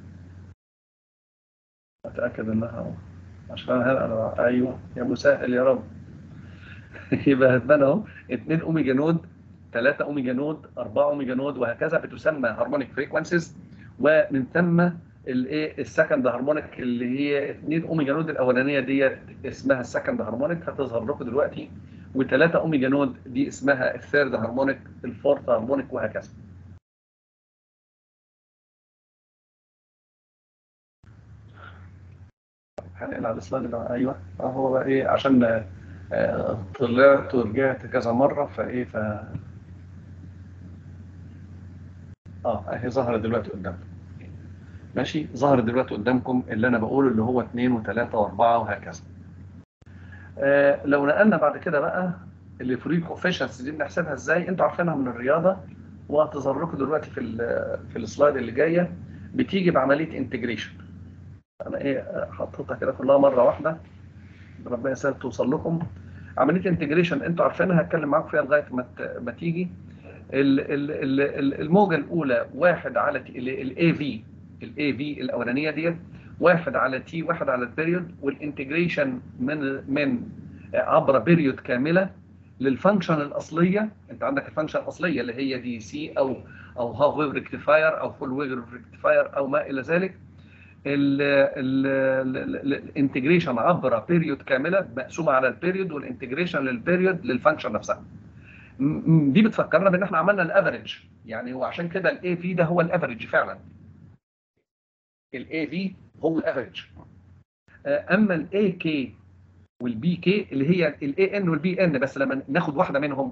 اتاكد انها عشان انا ايوه يا مسهل يا رب يبقى هتبان اهو 2 اوميجا نود 3 اوميجا نود 4 اوميجا نود وهكذا بتسمى هارمونيك فريكوانسيز ومن ثم الايه السكند هارمونيك اللي هي 2 اوميجا نود الاولانيه ديت اسمها السكند هارمونيك هتظهر لكم دلوقتي و3 اوميجا نود دي اسمها الثيرد هارمونيك الفورث هارمونيك وهكذا هنقل على السلايد اللي ايوه هو بقى ايه عشان آه طلعت ورجعت كذا مره فايه ف اه اهي ظهرت دلوقتي قدامكم ماشي ظهرت دلوقتي قدامكم اللي انا بقوله اللي هو 2 و3 و4 وهكذا آه لو نقلنا بعد كده بقى الفري كوفيشنس دي بنحسبها ازاي انتوا عارفينها من الرياضه وهتظهر لكم دلوقتي في في السلايد اللي جايه بتيجي بعمليه انتجريشن انا ايه حطيتها كده كلها مره واحده ربنا يسهل توصل لكم عمليه انتجريشن انتوا عارفينها هتكلم معاكم فيها لغايه ما ما تيجي الموجه الاولى واحد على الاي في الاي في الاولانيه ديت واحد على تي واحد على البيريود والانتجريشن من من عبر بيريود كامله للفانكشن الاصليه انت عندك الفانكشن الاصليه اللي هي دي سي او او هاف ويف ريكتيفاير او فول ويف ريكتيفاير او ما الى ذلك الانتجريشن عبر بيريود كامله مقسومه على البيريود والانتجريشن للبيريود للفانكشن نفسها دي بتفكرنا بان احنا عملنا الافريج يعني وعشان كده الاي في ده هو الافريج فعلا الاي في هو الافريج اما الاي كي والبي كي اللي هي الاي ان والبي ان بس لما ناخد واحده منهم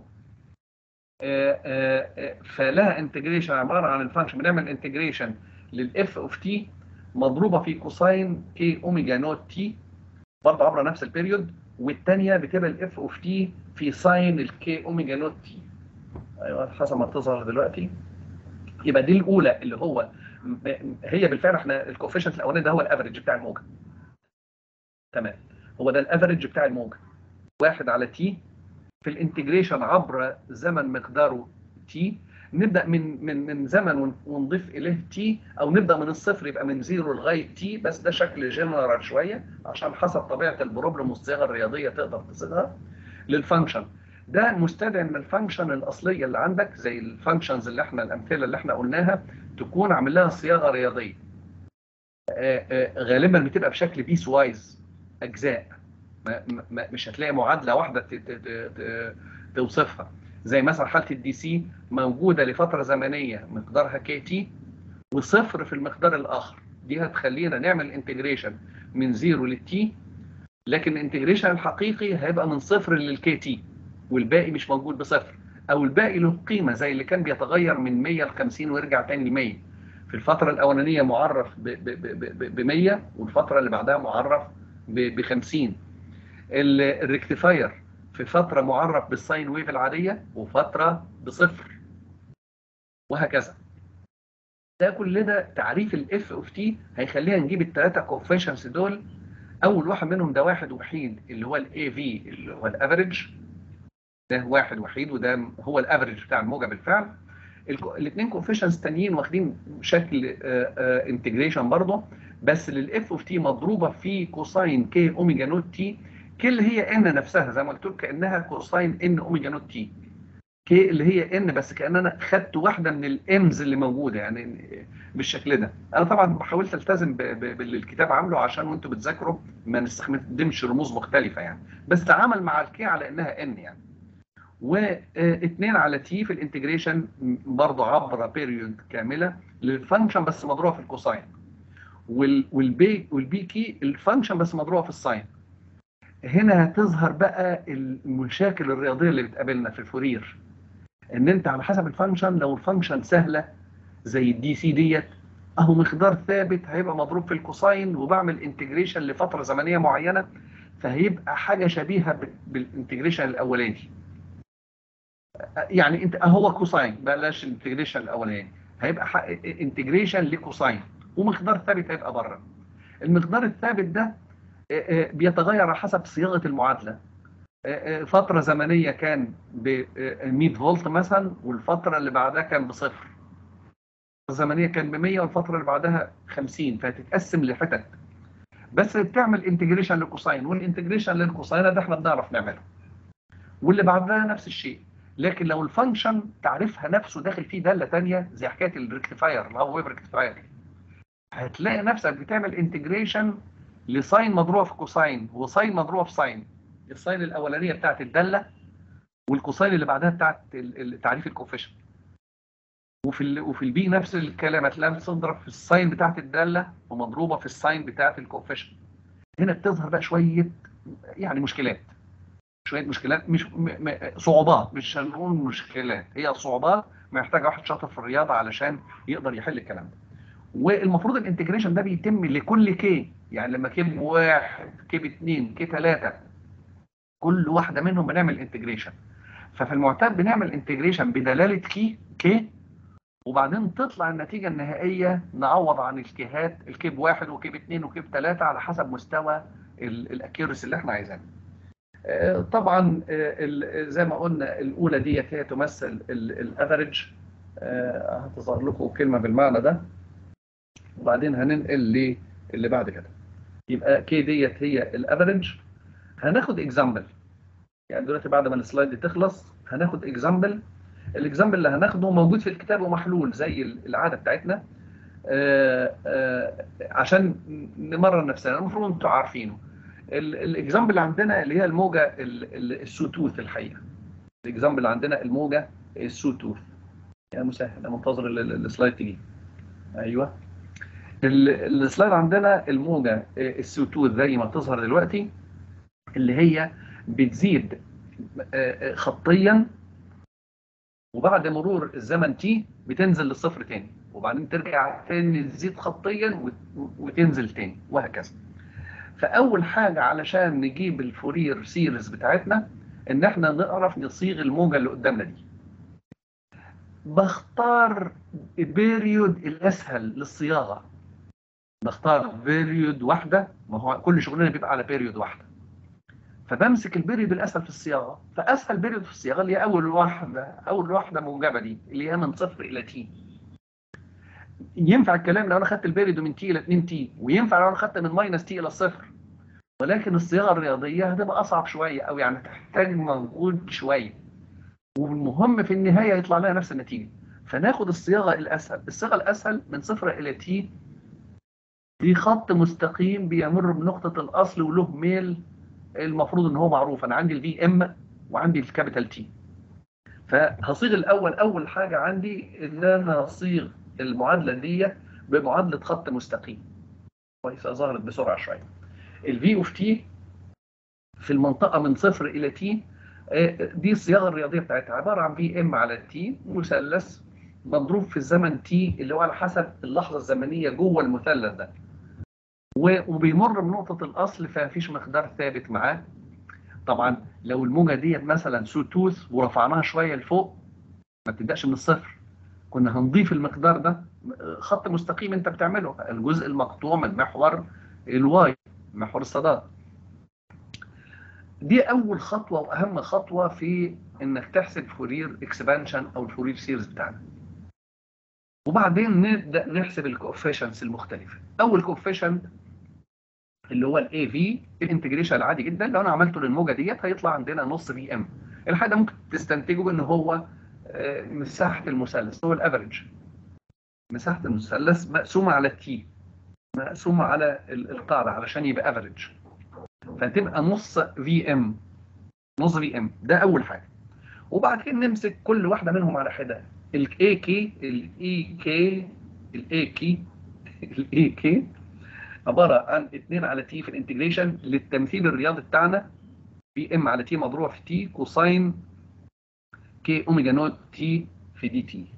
فلها انتجريشن عباره عن الفانكشن بنعمل انتجريشن للاف اوف تي مضروبه في كوساين كي اوميجا نوت تي برضه عبر نفس البيريود والثانيه بتبقى الاف اوف تي في ساين الكي اوميجا نوت تي ايوه حسب ما تظهر دلوقتي يبقى دي الاولى اللي هو هي بالفعل احنا الكوفيشنت الاولاني ده هو الافريج بتاع الموجه تمام هو ده الافريج بتاع الموجه واحد على تي في الانتجريشن عبر زمن مقداره تي نبدا من من من زمن ونضيف اليه تي او نبدا من الصفر يبقى من زيرو لغايه تي بس ده شكل جنرال شويه عشان حسب طبيعه البروبلم والصياغه الرياضيه تقدر تصيغها للفانكشن ده مستدعي ان الفانكشن الاصليه اللي عندك زي الفانكشنز اللي احنا الامثله اللي احنا قلناها تكون عامل لها صياغه رياضيه آآ آآ غالبا بتبقى بشكل بيس وايز اجزاء ما ما مش هتلاقي معادله واحده ت ت ت توصفها زي مثلا حاله الدي سي موجوده لفتره زمنيه مقدارها كي تي وصفر في المقدار الاخر دي هتخلينا نعمل انتجريشن من زيرو للتي لكن الانتجريشن الحقيقي هيبقى من صفر للكي تي والباقي مش موجود بصفر او الباقي له قيمه زي اللي كان بيتغير من 100 ل 50 ويرجع تاني ل 100 في الفتره الاولانيه معرف ب 100 والفتره اللي بعدها معرف ب 50 الريكتيفاير في فتره معرف بالساين ويف العاديه وفتره بصفر وهكذا ده كل ده تعريف الاف اوف تي هيخلينا نجيب الثلاثه كوفيشنز دول اول واحد منهم ده واحد وحيد اللي هو الاي في اللي هو الافريج ده واحد وحيد وده هو الافريج بتاع الموجه بالفعل الاثنين كوفيشنز تانيين واخدين شكل انتجريشن برضه بس للاف اوف تي مضروبه في كوساين كي اوميجا نوت تي كي اللي هي ان نفسها زي ما قلت لك كانها كوساين ان اوميجا نوت تي كي اللي هي ان بس كان انا خدت واحده من الامز اللي موجوده يعني بالشكل ده انا طبعا حاولت التزم باللي الكتاب عامله عشان وانتم بتذاكروا ما نستخدمش رموز مختلفه يعني بس تعامل مع الكي على انها ان يعني واثنين على تي في الانتجريشن برضه عبر بيريود كامله للفانكشن بس مضروبه في الكوساين والبي والبي كي الفانكشن بس مضروبه في الساين هنا هتظهر بقى المشاكل الرياضيه اللي بتقابلنا في الفورير ان انت على حسب الفانكشن لو الفانكشن سهله زي الدي سي ديت اهو مقدار ثابت هيبقى مضروب في الكوساين وبعمل انتجريشن لفتره زمنيه معينه فهيبقى حاجه شبيهه بالانتجريشن الاولاني يعني انت هو كوساين بلاش الانتجريشن الاولاني هيبقى انتجريشن لكوساين ومقدار ثابت هيبقى بره المقدار الثابت ده بيتغير على حسب صياغه المعادله فتره زمنيه كان ب 100 فولت مثلا والفتره اللي بعدها كان بصفر الزمنيه كان ب 100 والفتره اللي بعدها 50 فهتتقسم لحتت بس بتعمل انتجريشن للكوساين والانتجريشن للكوساين ده احنا بنعرف نعمله واللي بعدها نفس الشيء لكن لو الفانكشن تعريفها نفسه داخل فيه داله ثانيه زي حكايه الريكتيفاير اللي هو ويف ريكتيفاير هتلاقي نفسك بتعمل انتجريشن لساين مضروبه في كوساين وساين مضروبه في ساين الساين الاولانيه بتاعت الداله والكوساين اللي بعدها بتاعت تعريف الكوفيشن وفي ال وفي البي نفس الكلام هتلاقيها بتضرب في الساين بتاعت الداله ومضروبه في الساين بتاعت الكوفيشن هنا بتظهر بقى شويه يعني مشكلات شويه مشكلات مش م... م... صعوبات مش هنقول مشكلات هي صعوبات محتاجه واحد شاطر في الرياضه علشان يقدر يحل الكلام ده والمفروض الانتجريشن ده بيتم لكل كي يعني لما كي بواحد كي باثنين كي ثلاثه كل واحده منهم بنعمل انتجريشن ففي المعتاد بنعمل انتجريشن بدلاله كي كي وبعدين تطلع النتيجه النهائيه نعوض عن الكيهات الكي بواحد وكي باثنين وكي بثلاثه على حسب مستوى الاكيورسي اللي احنا عايزينه طبعا زي ما قلنا الاولى ديت هي تمثل الافريج هتظهر لكم كلمه بالمعنى ده وبعدين هننقل للي بعد كده يبقى كي ديت هي الافريج هناخد اكزامبل يعني دلوقتي بعد ما السلايد دي تخلص هناخد اكزامبل الاكزامبل اللي هناخده موجود في الكتاب ومحلول زي العاده بتاعتنا آآ آآ عشان نمرن نفسنا المفروض انتوا عارفينه الاكزامبل اللي عندنا اللي هي الموجه السوتوث الحقيقه الاكزامبل اللي عندنا الموجه السوتوث يا مسهل انا منتظر السلايد تيجي ايوه السلايد عندنا الموجه السوتوث زي ما بتظهر دلوقتي اللي هي بتزيد خطيا وبعد مرور الزمن تي بتنزل للصفر تاني وبعدين ترجع تاني تزيد خطيا وتنزل تاني وهكذا فاول حاجه علشان نجيب الفورير سيريز بتاعتنا ان احنا نعرف نصيغ الموجه اللي قدامنا دي بختار بيريود الاسهل للصياغه بختار بيريود واحده ما هو كل شغلنا بيبقى على بيريود واحده فبمسك البيريود الاسهل في الصياغه فاسهل بيريود في الصياغه اللي هي اول واحده اول واحده موجبه دي اللي هي من صفر الى تي ينفع الكلام لو انا خدت البيريود من تي الى 2 تي وينفع لو انا خدت من ماينس تي الى الصفر ولكن الصياغه الرياضيه هتبقى اصعب شويه او يعني تحتاج مجهود شويه والمهم في النهايه يطلع لها نفس النتيجه فناخد الصياغه الاسهل الصيغه الاسهل من صفر الى تي في خط مستقيم بيمر بنقطه الاصل وله ميل المفروض ان هو معروف انا عندي الفي ام وعندي الكابيتال تي فهصيغ الاول اول حاجه عندي ان انا اصيغ المعادله دي بمعادله خط مستقيم كويس ظهرت بسرعه شويه الفي اوف تي في المنطقه من صفر الى تي دي الصياغه الرياضيه بتاعتها عباره عن في ام على تي مثلث مضروب في الزمن تي اللي هو على حسب اللحظه الزمنيه جوه المثلث ده وبيمر بنقطه الاصل فمفيش مقدار ثابت معاه طبعا لو الموجه ديت مثلا سو توث ورفعناها شويه لفوق ما بتبداش من الصفر كنا هنضيف المقدار ده خط مستقيم انت بتعمله الجزء المقطوع من محور الواي محور الصداد دي اول خطوه واهم خطوه في انك تحسب فورير اكسبانشن او الفورير سيريز بتاعنا وبعدين نبدا نحسب الكوفيشنتس المختلفه اول كوفيشنت اللي هو الاي في الانتجريشن العادي جدا لو انا عملته للموجه ديت هيطلع عندنا نص في ام الحاجه ممكن تستنتجه ان هو مساحه المثلث هو الافريج مساحه المثلث مقسومه على التي مقسومه على القاعده علشان يبقى افريج فتبقى نص في ام نص في ام ده اول حاجه وبعد كده نمسك كل واحده منهم على حده الاي كي الاي كي الاي كي الاي كي عباره عن 2 على تي في الانتجريشن للتمثيل الرياضي بتاعنا في ام على تي مضروبه في تي كوساين كي اوميجا نوت تي في دي تي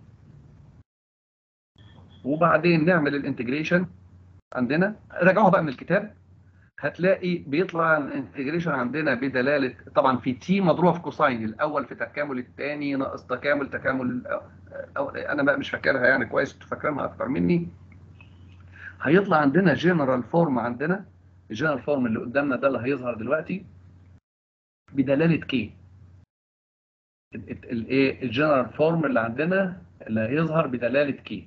وبعدين نعمل الانتجريشن عندنا راجعوها بقى من الكتاب هتلاقي بيطلع الانتجريشن عندنا بدلاله طبعا في تي مضروبه في كوساين الاول في تكامل الثاني ناقص تكامل تكامل أو انا بقى مش فاكرها يعني كويس انتوا فاكرينها اكتر مني هيطلع عندنا جنرال فورم عندنا الجنرال فورم اللي قدامنا ده اللي هيظهر دلوقتي بدلاله كي الايه الجنرال فورم اللي عندنا اللي هيظهر بدلاله كي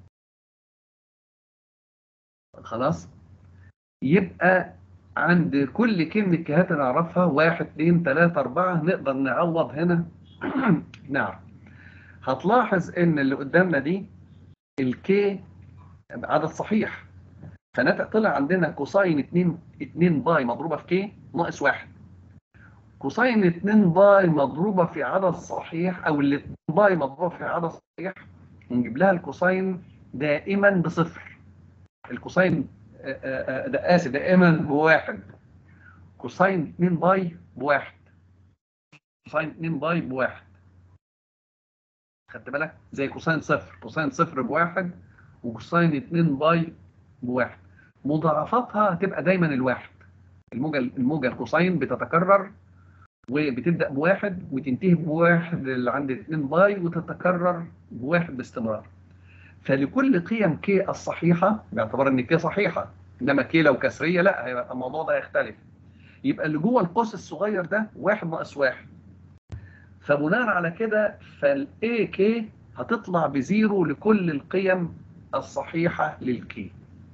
خلاص يبقى عند كل كلمة كهات نعرفها واحد اثنين ثلاثة أربعة نقدر نعوض هنا نعرف هتلاحظ إن اللي قدامنا دي الكي عدد صحيح فناتج طلع عندنا كوساين 2 2 باي مضروبة في كي ناقص واحد كوساين 2 باي مضروبة في عدد صحيح أو ال 2 باي مضروبة في عدد صحيح ونجيب لها الكوساين دائما بصفر الكوساين ده اسف دائما بواحد كوساين 2 باي بواحد كوساين 2 باي بواحد خدت بالك زي كوساين صفر كوساين صفر بواحد وكوساين 2 باي بواحد مضاعفاتها هتبقى دايما الواحد الموجه الموجه الكوساين بتتكرر وبتبدا بواحد وتنتهي بواحد اللي عند 2 باي وتتكرر بواحد باستمرار فلكل قيم كي الصحيحة باعتبار ان كي صحيحة انما كي لو كسرية لا هيبقى الموضوع ده يختلف يبقى اللي جوه القوس الصغير ده واحد ناقص واحد فبناء على كده فالاي كي هتطلع بزيرو لكل القيم الصحيحة للكي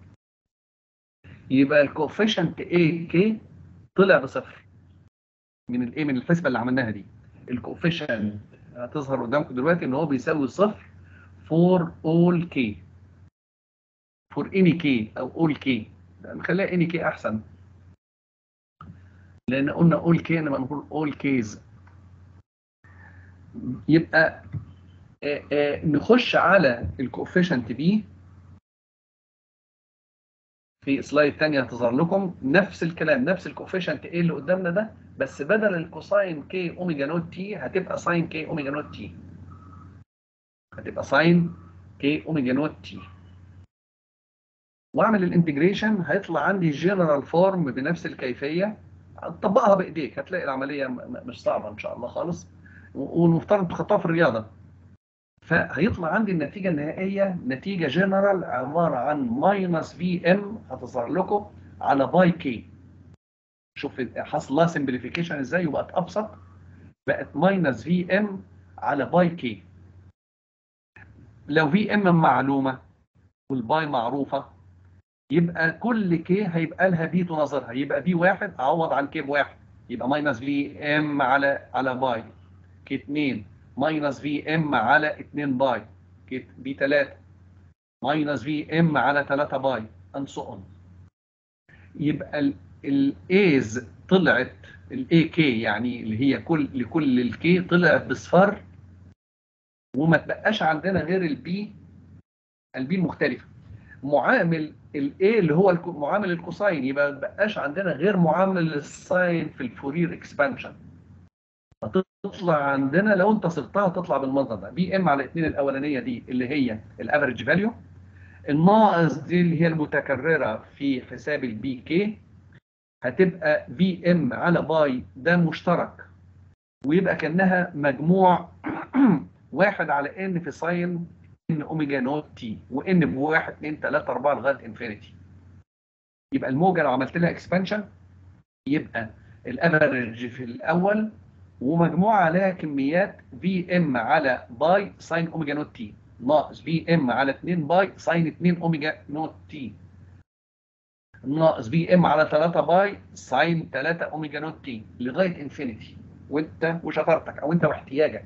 يبقى الكوفيشنت اي كي طلع بصفر من الايه من الحسبة اللي عملناها دي الكوفيشنت هتظهر قدامكم دلوقتي ان هو بيساوي صفر for all k for any k او all k نخليها any k احسن لان قلنا all k انما نقول all k's يبقى آآ آآ نخش على الكوفيشنت بي في سلايد ثانيه هتظهر لكم نفس الكلام نفس الكوفيشنت ايه اللي قدامنا ده بس بدل الكوساين كي اوميجا نوت تي هتبقى ساين كي اوميجا نوت تي هتبقى ساين كي اوميجا نوت تي واعمل الانتجريشن هيطلع عندي جنرال فورم بنفس الكيفيه طبقها بايديك هتلاقي العمليه مش صعبه ان شاء الله خالص والمفترض تحطها في الرياضه فهيطلع عندي النتيجه النهائيه نتيجه جنرال عباره عن ماينس في ام هتظهر لكم على باي كي شوف حصل لها سمبليفيكيشن ازاي وبقت ابسط بقت ماينس في ام على باي كي لو في ام معلومه والباي معروفه يبقى كل كي هيبقى لها بي تناظرها يبقى بي واحد اعوض عن كي بواحد يبقى ماينس في ام على على باي كي 2 ماينس في ام على 2 باي كي بي 3 ماينس في ام على 3 باي and so on يبقى الايز طلعت الاي كي يعني اللي هي كل لكل الكي طلعت بصفر وما تبقاش عندنا غير البي البي المختلفه معامل الاي اللي هو معامل الكوساين يبقى ما بقاش عندنا غير معامل الساين في الفورير اكسبانشن فتطلع عندنا لو انت صرتها تطلع بالمنظر ده بي ام على 2 الاولانيه دي اللي هي الافريج فاليو الناقص دي اللي هي المتكرره في حساب البي كي هتبقى في ام على باي ده مشترك ويبقى كانها مجموع واحد على ان في ساين ان اوميجا نوت تي وان بواحد 2 3 4 لغايه انفينيتي يبقى الموجه لو عملت لها اكسبانشن يبقى الافرج في الاول ومجموعه عليها كميات في ام على باي ساين اوميجا نوت تي ناقص في ام على 2 باي ساين 2 اوميجا نوت تي ناقص في ام على 3 باي ساين 3 اوميجا نوت تي لغايه انفينيتي وانت وشطارتك او انت واحتياجك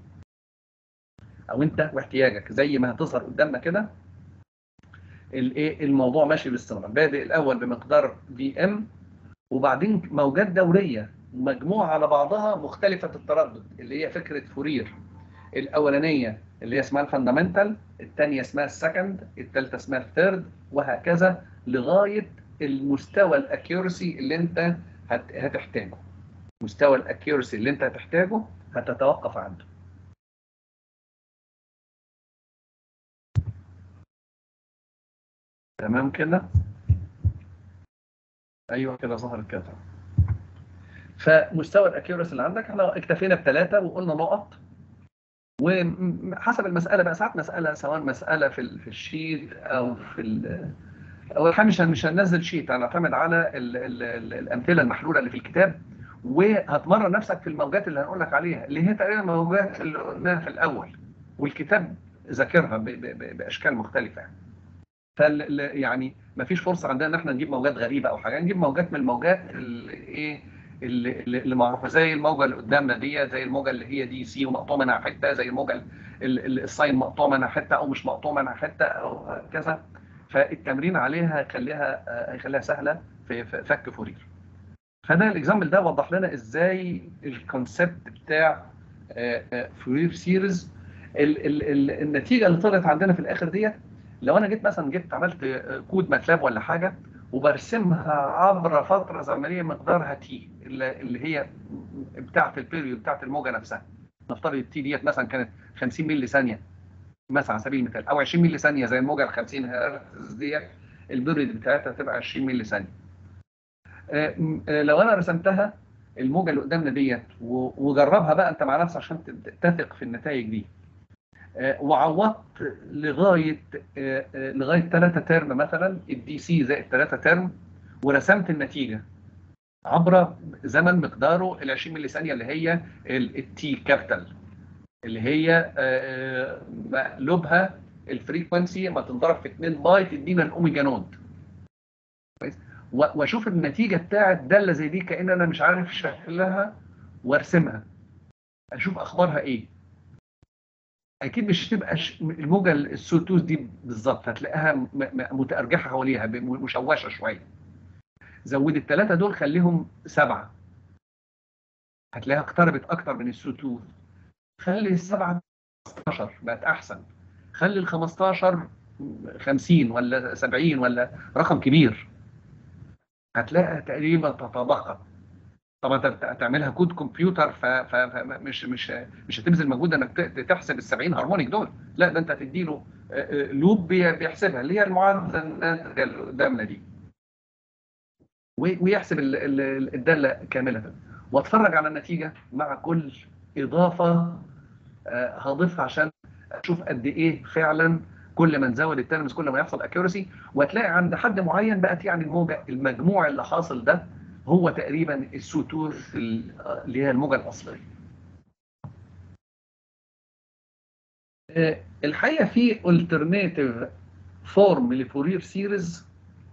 او انت واحتياجك زي ما هتظهر قدامنا كده الايه الموضوع ماشي باستمرار بادئ الاول بمقدار في ام وبعدين موجات دوريه مجموعه على بعضها مختلفه التردد اللي هي فكره فورير الاولانيه اللي هي اسمها الفاندامنتال الثانيه اسمها السكند الثالثه اسمها الثيرد وهكذا لغايه المستوى الاكيورسي اللي انت هتحتاجه مستوى الاكيورسي اللي انت هتحتاجه هتتوقف عنده تمام كده ايوه كده ظهرت كده فمستوى الاكيورسي اللي عندك احنا اكتفينا بثلاثه وقلنا نقط وحسب المساله بقى ساعات مساله سواء مساله في في الشيت او في او احنا مش مش هننزل شيت هنعتمد على ال ال ال الامثله المحلوله اللي في الكتاب وهتمرن نفسك في الموجات اللي هنقول لك عليها اللي هي تقريبا الموجات اللي قلناها في الاول والكتاب ذاكرها باشكال مختلفه يعني. فال يعني ما فيش فرصه عندنا ان احنا نجيب موجات غريبه او حاجه نجيب موجات من الموجات اللي ايه اللي, اللي معروفه زي الموجه اللي قدامنا دي زي الموجه اللي هي دي سي ومقطوع منها حته زي الموجه الساين مقطوع منها حته او مش مقطوع منها حته او كذا فالتمرين عليها هيخليها هيخليها سهله في فك فورير فده الاكزامبل ده وضح لنا ازاي الكونسبت بتاع فورير سيريز النتيجه اللي طلعت عندنا في الاخر ديت لو انا جيت مثلا جبت عملت كود ماتلاب ولا حاجه وبرسمها عبر فتره زمنيه مقدارها تي اللي هي بتاعه البيريود بتاعه الموجه نفسها نفترض التي ديت مثلا كانت 50 مللي ثانيه مثلا على سبيل المثال او 20 مللي ثانيه زي الموجه ال 50 هرتز ديت البيريود بتاعتها تبقى 20 مللي ثانيه لو انا رسمتها الموجه اللي قدامنا ديت وجربها بقى انت مع نفسك عشان تثق في النتائج دي وعوضت لغايه لغايه 3 ترم مثلا الدي سي زائد 3 ترم ورسمت النتيجه عبر زمن مقداره ال 20 ملي ثانيه اللي هي التي كابيتال اللي هي مقلوبها الفريكونسي لما تنضرب في 2 باي تدينا الاوميجا نود كويس واشوف النتيجه بتاعت داله زي دي كان انا مش عارف شكلها وارسمها اشوف اخبارها ايه اكيد مش هتبقى الموجه السوتوث دي بالظبط هتلاقيها متارجحه حواليها مشوشه شويه زود الثلاثه دول خليهم سبعه هتلاقيها اقتربت اكتر من السوتوث خلي السبعه 15 بقت احسن خلي ال 15 50 ولا 70 ولا رقم كبير هتلاقيها تقريبا تتضخم طبعا انت هتعملها كود كمبيوتر فمش مش مش هتبذل مجهود انك تحسب ال 70 هارمونيك دول لا ده انت هتدي له لوب بيحسبها اللي هي المعادله اللي قدامنا دي ويحسب الداله كامله واتفرج على النتيجه مع كل اضافه هضيفها عشان اشوف قد ايه فعلا كل ما نزود الترمز كل ما يحصل اكيورسي وهتلاقي عند حد معين بقت يعني الموجه المجموع اللي حاصل ده هو تقريبا السوتوث اللي هي الموجه الاصليه الحقيقه في alternative فورم لفورير سيريز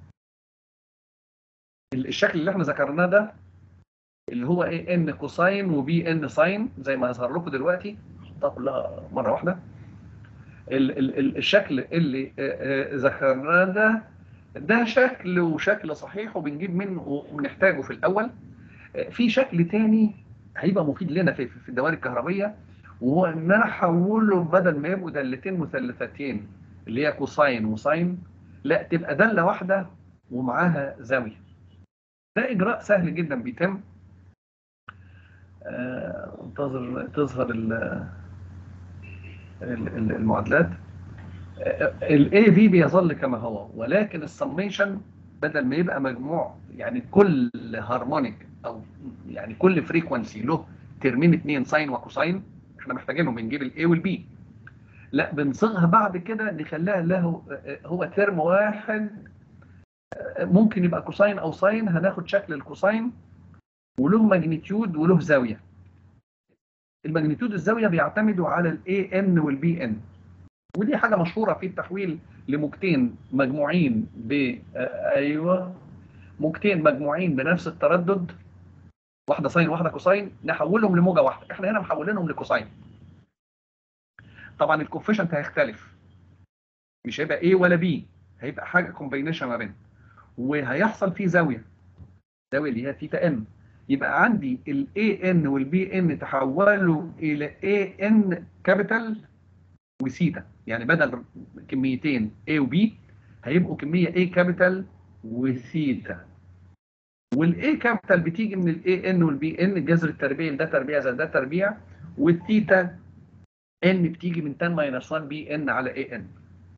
الشكل اللي احنا ذكرناه ده اللي هو ايه ان كوساين وبي ان ساين زي ما هظهر لكم دلوقتي احطها كلها مره واحده ال ال الشكل اللي ذكرناه ده ده شكل وشكل صحيح وبنجيب منه وبنحتاجه في الاول في شكل تاني هيبقى مفيد لنا في في الدوائر الكهربيه وهو ان انا احوله بدل ما يبقوا دالتين مثلثتين اللي هي كوساين وساين لا تبقى داله واحده ومعاها زاويه ده اجراء سهل جدا بيتم انتظر تظهر المعادلات الاي في بيظل كما هو ولكن السميشن بدل ما يبقى مجموع يعني كل هارمونيك او يعني كل فريكونسي له ترمين اثنين ساين وكوساين احنا محتاجينهم بنجيب الاي والبي لا بنصيغها بعد كده نخليها له هو ترم واحد ممكن يبقى كوساين او ساين هناخد شكل الكوساين وله ماجنتيود وله زاويه الماجنتيود الزاويه بيعتمدوا على الاي ان والبي ان ودي حاجه مشهوره في التحويل لموجتين مجموعين ب ايوه موجتين مجموعين بنفس التردد واحده ساين واحده كوساين نحولهم لموجه واحده احنا هنا محولينهم لكوساين طبعا الكوفيشنت هيختلف مش هيبقى A ولا B هيبقى حاجه كومبينيشن ما بينهم وهيحصل فيه زاويه زاويه اللي هي ثيتا ان يبقى عندي ال AN وال BN تحولوا الى AN كابيتال وثيتا يعني بدل كميتين A و B هيبقوا كميه A كابيتال وثيتا والاي كابيتال بتيجي من الاي ان والبي ان الجذر التربيعي ده تربيع زائد ده تربيع والثيتا ان بتيجي من 10 ماينس 1 بي ان على اي ان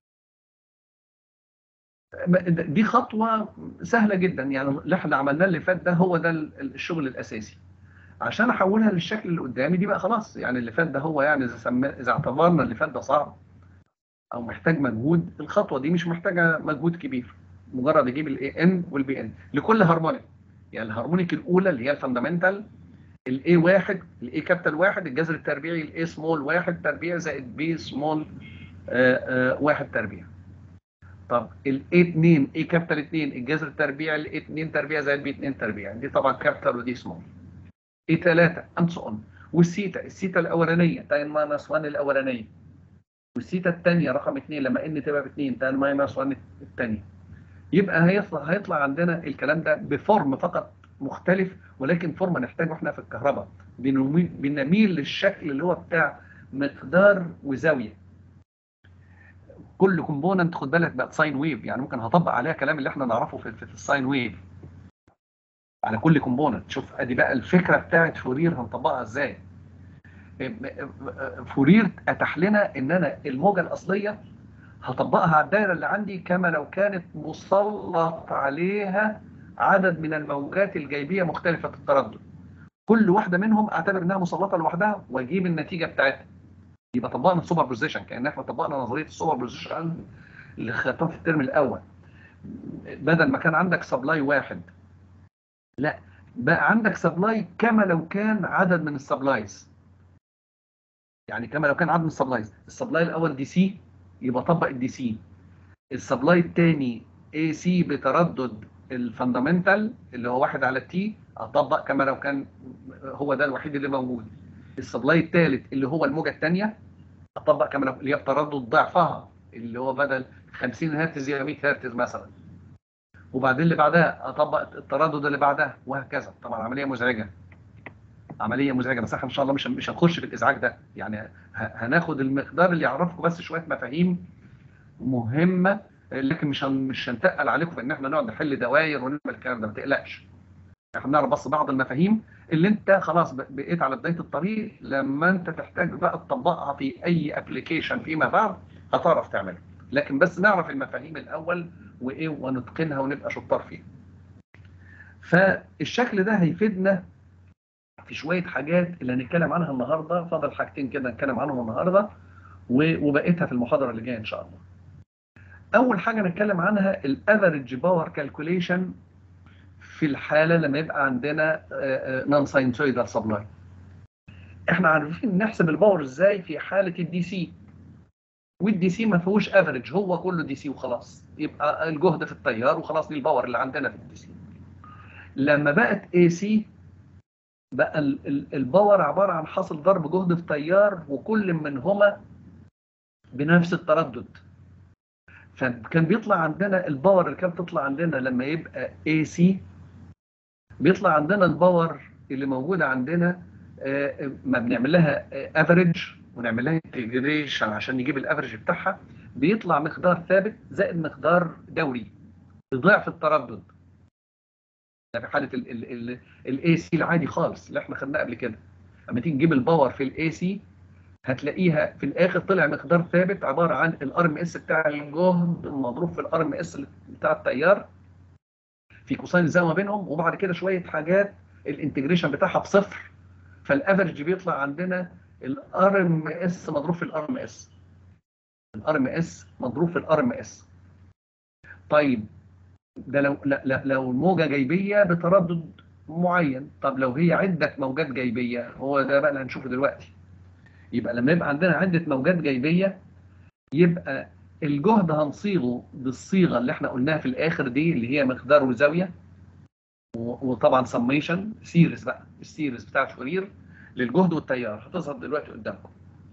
دي خطوه سهله جدا يعني اللي احنا عملناه اللي فات ده هو ده الشغل الاساسي عشان احولها للشكل اللي قدامي دي بقى خلاص يعني اللي فات ده هو يعني اذا سمى اذا اعتبرنا اللي فات ده صعب او محتاج مجهود الخطوه دي مش محتاجه مجهود كبير مجرد اجيب الاي ان والبي ان لكل هارمونيك يعني الهارمونيك الاولى اللي هي الفاندامنتال الاي واحد الاي كابيتال واحد الجذر التربيعي الاي سمول واحد تربيع زائد بي سمول واحد تربيع طب الاي 2 اي كابيتال 2 الجذر التربيعي الاي 2 تربيع زائد بي 2 تربيع دي طبعا كابيتال ودي سمول اي 3 اند سو اون والسيتا السيتا الاولانيه تاين ماينس 1 الاولانيه والسيتا الثانيه رقم 2 لما ان تبقى ب 2 تاين ماينس 1 الثانيه يبقى هيطلع هيطلع عندنا الكلام ده بفورم فقط مختلف ولكن فورم نحتاجه احنا في الكهرباء بنميل للشكل اللي هو بتاع مقدار وزاويه كل كومبوننت خد بالك بقت ساين ويف يعني ممكن هطبق عليها كلام اللي احنا نعرفه في, في الساين ويف على كل كومبوننت شوف ادي بقى الفكره بتاعت فورير هنطبقها ازاي فورير اتاح لنا ان انا الموجه الاصليه هطبقها على الدائره اللي عندي كما لو كانت مسلط عليها عدد من الموجات الجايبيه مختلفه التردد كل واحده منهم اعتبر انها مسلطه لوحدها واجيب النتيجه بتاعتها يبقى طبقنا السوبر بوزيشن كان احنا طبقنا نظريه السوبر بوزيشن اللي خدتها في الترم الاول بدل ما كان عندك سبلاي واحد لا بقى عندك سبلاي كما لو كان عدد من السبلايز يعني كما لو كان عدد من السبلايز السبلاي الاول دي سي يبقى طبق الدي سي السبلاي الثاني اي سي بتردد الفاندامنتال اللي هو واحد على التي اطبق كما لو كان هو ده الوحيد اللي موجود السبلاي الثالث اللي هو الموجه الثانيه اطبق كما لو اللي هي بتردد ضعفها اللي هو بدل 50 هرتز يبقى 100 هرتز مثلا وبعدين اللي بعدها اطبق التردد اللي بعدها وهكذا طبعا عمليه مزعجه عمليه مزعجه بس احنا ان شاء الله مش مش هنخش في الازعاج ده يعني هناخد المقدار اللي يعرفكم بس شويه مفاهيم مهمه لكن مش هن مش هنتقل عليكم في ان احنا نقعد نحل دواير ونعمل الكلام ده ما تقلقش احنا بنعرف بس بعض المفاهيم اللي انت خلاص بقيت على بدايه الطريق لما انت تحتاج بقى تطبقها في اي ابلكيشن فيما بعد هتعرف تعملها لكن بس نعرف المفاهيم الاول وايه ونتقنها ونبقى شطار فيها فالشكل ده هيفيدنا في شويه حاجات اللي هنتكلم عنها النهارده فاضل حاجتين كده نتكلم عنهم النهارده وبقيتها في المحاضره اللي جايه ان شاء الله اول حاجه نتكلم عنها الافريج باور كالكوليشن في الحاله لما يبقى عندنا نون ساينسويدال سبلاي احنا عارفين نحسب الباور ازاي في حاله الدي سي والدي سي ما فيهوش افريج هو كله دي سي وخلاص يبقى الجهد في التيار وخلاص دي الباور اللي عندنا في الدي سي لما بقت اي سي بقى ال- ال- الباور عباره عن حاصل ضرب جهد في تيار وكل منهما بنفس التردد فكان بيطلع عندنا الباور اللي كانت بتطلع عندنا لما يبقى اي سي بيطلع عندنا الباور اللي موجوده عندنا آه، ما بنعمل لها افريج ونعمل لها انتجريشن عشان نجيب الافريج بتاعها بيطلع مقدار ثابت زائد مقدار دوري بضعف التردد ده في حاله الاي سي العادي خالص اللي احنا خدناه قبل كده اما تيجي تجيب الباور في الاي سي هتلاقيها في الاخر طلع مقدار ثابت عباره عن الار ام اس بتاع الجهد مضروب في الار ام اس بتاع التيار في كوساين الزاويه ما بينهم وبعد كده شويه حاجات الانتجريشن بتاعها بصفر فالافرج بيطلع عندنا الار ام اس مضروب في الار ام اس الار ام اس مضروب في الار ام اس طيب ده لو لا لا لو الموجه جايبيه بتردد معين طب لو هي عده موجات جايبيه هو ده بقى اللي هنشوفه دلوقتي يبقى لما يبقى عندنا عده موجات جايبيه يبقى الجهد هنصيغه بالصيغه اللي احنا قلناها في الاخر دي اللي هي مقدار وزاويه و- وطبعا سميشن سيريز بقى السيريز بتاع فورير للجهد والتيار هتظهر دلوقتي قدامكم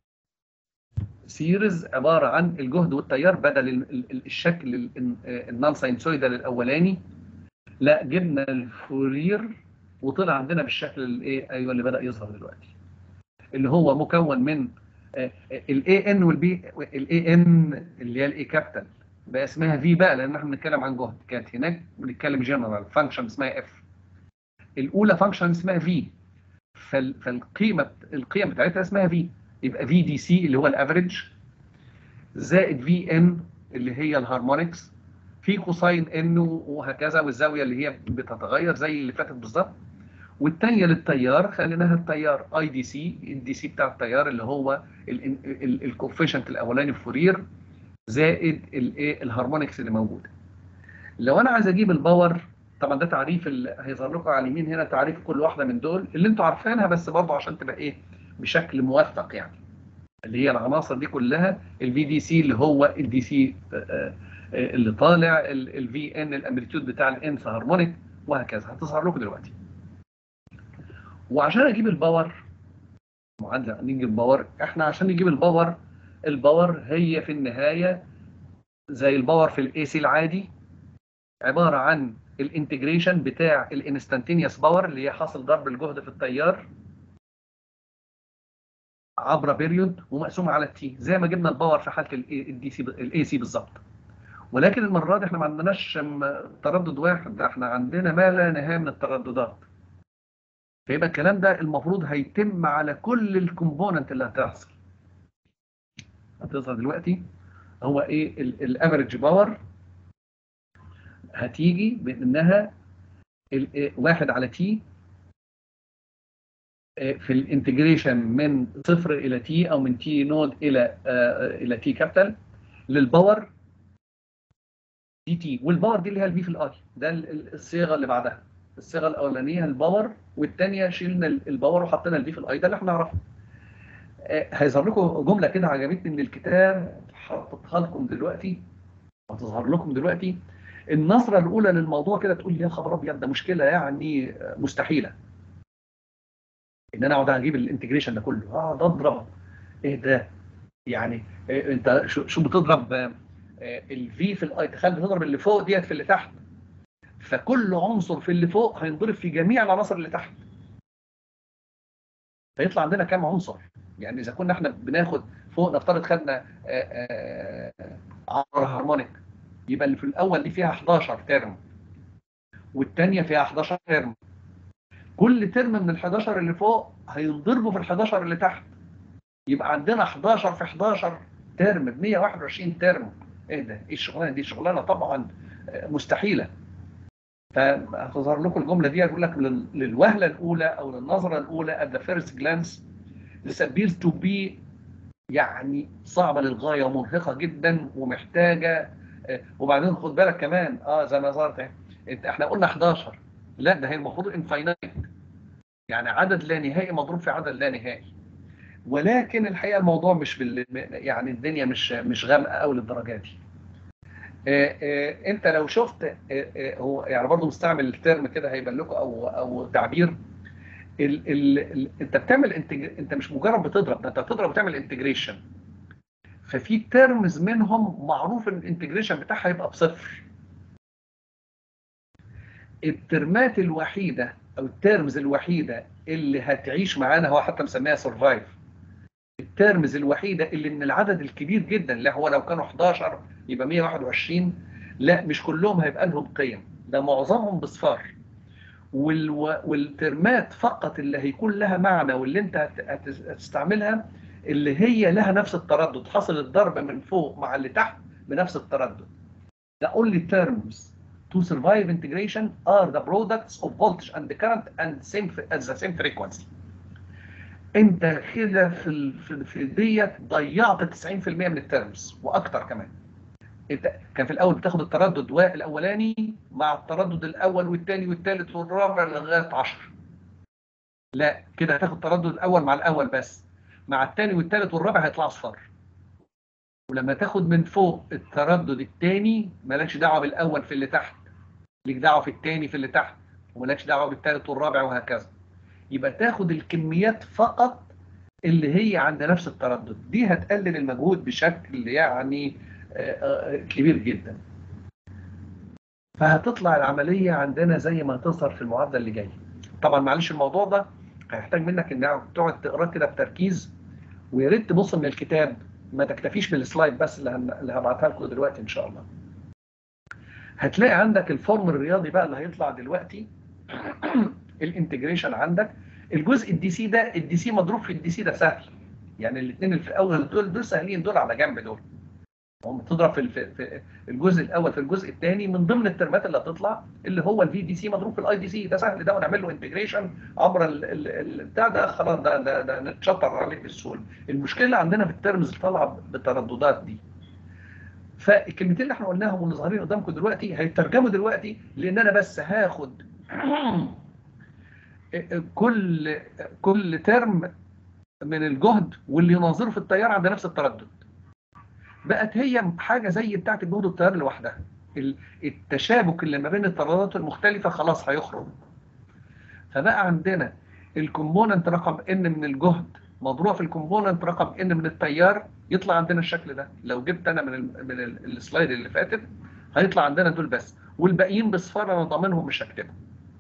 سيريز عباره عن الجهد والتيار بدل ال- ال- الشكل النون ساينسويدال الاولاني لا جبنا الفورير وطلع عندنا بالشكل الايه ايوه اللي بدا يظهر دلوقتي اللي هو مكون من الاي ان والبي الاي ان اللي هي الاي كابيتال بقى اسمها في بقى لان احنا بنتكلم عن جهد كانت هناك بنتكلم جنرال فانكشن اسمها اف الاولى فانكشن اسمها في فالقيمه القيم بتاعتها اسمها في يبقى في دي سي اللي هو الافريج زائد في ان اللي هي الهارمونكس في كوساين ان وهكذا والزاويه اللي هي بتتغير زي اللي فاتت بالظبط والثانيه للتيار خليناها التيار اي دي سي الدي سي بتاع التيار اللي هو الكوفيشنت الاولاني في فورير زائد الايه الهارمونكس اللي موجوده لو انا عايز اجيب الباور طبعا ده تعريف اللي هيظهر لكم على اليمين هنا تعريف كل واحده من دول اللي انتوا عارفينها بس برضه عشان تبقى ايه بشكل موثق يعني اللي هي العناصر دي كلها الفي دي سي اللي هو الدي سي اللي طالع الفي ان الامبليتيود بتاع الانس هارمونيك وهكذا هتظهر لكم دلوقتي وعشان اجيب الباور معادله نجيب الباور احنا عشان نجيب الباور الباور هي في النهايه زي الباور في الاي سي العادي عباره عن الانتجريشن بتاع الانستانتينيوس باور اللي هي حاصل ضرب الجهد في التيار عبر بيريود ومقسومه على التي زي ما جبنا الباور في حاله الدي سي الاي سي بالظبط ولكن المره دي احنا ما عندناش تردد واحد ده احنا عندنا ما لا نهايه من الترددات فيبقى الكلام ده المفروض هيتم على كل الكومبوننت اللي هتحصل هتظهر دلوقتي هو ايه الافريج باور هتيجي بانها واحد على تي في الانتجريشن من صفر الى تي او من تي نود الى الى تي كابيتال للباور دي تي والباور دي اللي هي الفي في الاي ده الصيغه اللي بعدها الصيغه الاولانيه الباور والثانيه شيلنا الباور وحطينا الفي في الاي ده اللي احنا نعرفه هيظهر لكم جمله كده عجبتني من الكتاب حطيتها لكم دلوقتي هتظهر لكم دلوقتي النظره الاولى للموضوع كده تقول لي يا خبر ابيض ده مشكله يعني مستحيله ان انا اقعد اجيب الانتجريشن ده كله اقعد اضرب ايه ده يعني إيه انت شو, شو بتضرب الفي في الاي تخيل بتضرب اللي فوق ديت في اللي تحت فكل عنصر في اللي فوق هينضرب في جميع العناصر اللي تحت فيطلع عندنا كام عنصر يعني اذا كنا احنا بناخد فوق نفترض خدنا 10 هارمونيك يبقى اللي في الاول دي فيها 11 ترم والثانيه فيها 11 ترم كل ترم من ال 11 اللي فوق هينضربوا في ال 11 اللي تحت يبقى عندنا 11 في 11 ترم ب 121 ترم ايه ده؟ ايه الشغلانه دي؟ شغلانه طبعا مستحيله فهتظهر لكم الجمله دي يقول لك للوهله الاولى او للنظره الاولى at the first glance this appears to be يعني صعبه للغايه ومرهقه جدا ومحتاجه وبعدين خد بالك كمان اه زي ما ظهرت احنا قلنا 11 لا ده هي المفروض انفاينايت يعني عدد لا نهائي مضروب في عدد لا نهائي ولكن الحقيقه الموضوع مش بال... يعني الدنيا مش مش غامقه قوي للدرجه دي آه، آه، انت لو شفت آه، آه، هو يعني برضه مستعمل الترم كده هيبان لكم او او تعبير ال ال ال انت بتعمل انتج... انت مش مجرد بتضرب ده انت بتضرب وتعمل انتجريشن ففي ترمز منهم معروف ان الانتجريشن بتاعها يبقى بصفر الترمات الوحيده او الترمز الوحيده اللي هتعيش معانا هو حتى مسميها سرفايف الترمز الوحيده اللي من العدد الكبير جدا لا هو لو كانوا 11 يبقى 121 لا مش كلهم هيبقى لهم قيم ده معظمهم بصفار والو... والترمات فقط اللي هيكون لها معنى واللي انت هت... هت- هتستعملها اللي هي لها نفس التردد حصل الضرب من فوق مع اللي تحت بنفس التردد The only terms to survive integration are the products of voltage and the current and same at the same frequency. انت كده في ال- في في ديت ضيعت 90% من الترمز واكتر كمان. انت كان في الاول بتاخد التردد الاولاني مع التردد الاول والثاني والثالث والرابع لغايه 10. لا كده هتاخد التردد الاول مع الاول بس مع الثاني والثالث والرابع هيطلع اصفر. ولما تاخد من فوق التردد الثاني مالكش دعوه بالاول في اللي تحت ليك دعوه في الثاني في اللي تحت ومالكش دعوه بالثالث والرابع وهكذا يبقى تاخد الكميات فقط اللي هي عند نفس التردد دي هتقلل المجهود بشكل يعني آه، آه، كبير جدا فهتطلع العمليه عندنا زي ما هتظهر في المعادله اللي جايه طبعا معلش الموضوع ده هيحتاج منك انك تقعد تقراه كده بتركيز ويا ريت تبص من الكتاب ما تكتفيش بالسلايد بس اللي هن- اللي هبعتها لكم دلوقتي ان شاء الله هتلاقي عندك الفورم الرياضي بقى اللي هيطلع دلوقتي الانتجريشن عندك الجزء الدي سي ده الدي سي مضروب في الدي سي ده سهل يعني الاثنين اللي في الاول دول دول سهلين دول على جنب دول هم تضرب في الف- في الجزء الاول في الجزء الثاني من ضمن الترمات اللي هتطلع اللي هو الفي دي سي مضروب في الاي دي سي ده سهل ده ونعمل له انتجريشن عبر ال- ال- ال- بتاع ده خلاص ده ده, ده نتشطر عليه بالسهوله المشكله اللي عندنا في الترمز اللي طالعه بالترددات دي فالكلمتين اللي احنا قلناهم واللي ظاهرين قدامكم دلوقتي هيترجموا دلوقتي لان انا بس هاخد كل كل ترم من الجهد واللي يناظره في التيار عند نفس التردد بقت هي حاجه زي بتاعه الجهد والتيار لوحدها ال- التشابك اللي ما بين الترددات المختلفه خلاص هيخرج فبقى عندنا الكومبوننت رقم ان من الجهد مضروع في الكومبوننت رقم ان من التيار يطلع عندنا الشكل ده لو جبت انا من ال من ال السلايد اللي فاتت هيطلع عندنا دول بس والباقيين بصفار انا ضامنهم مش هكتبهم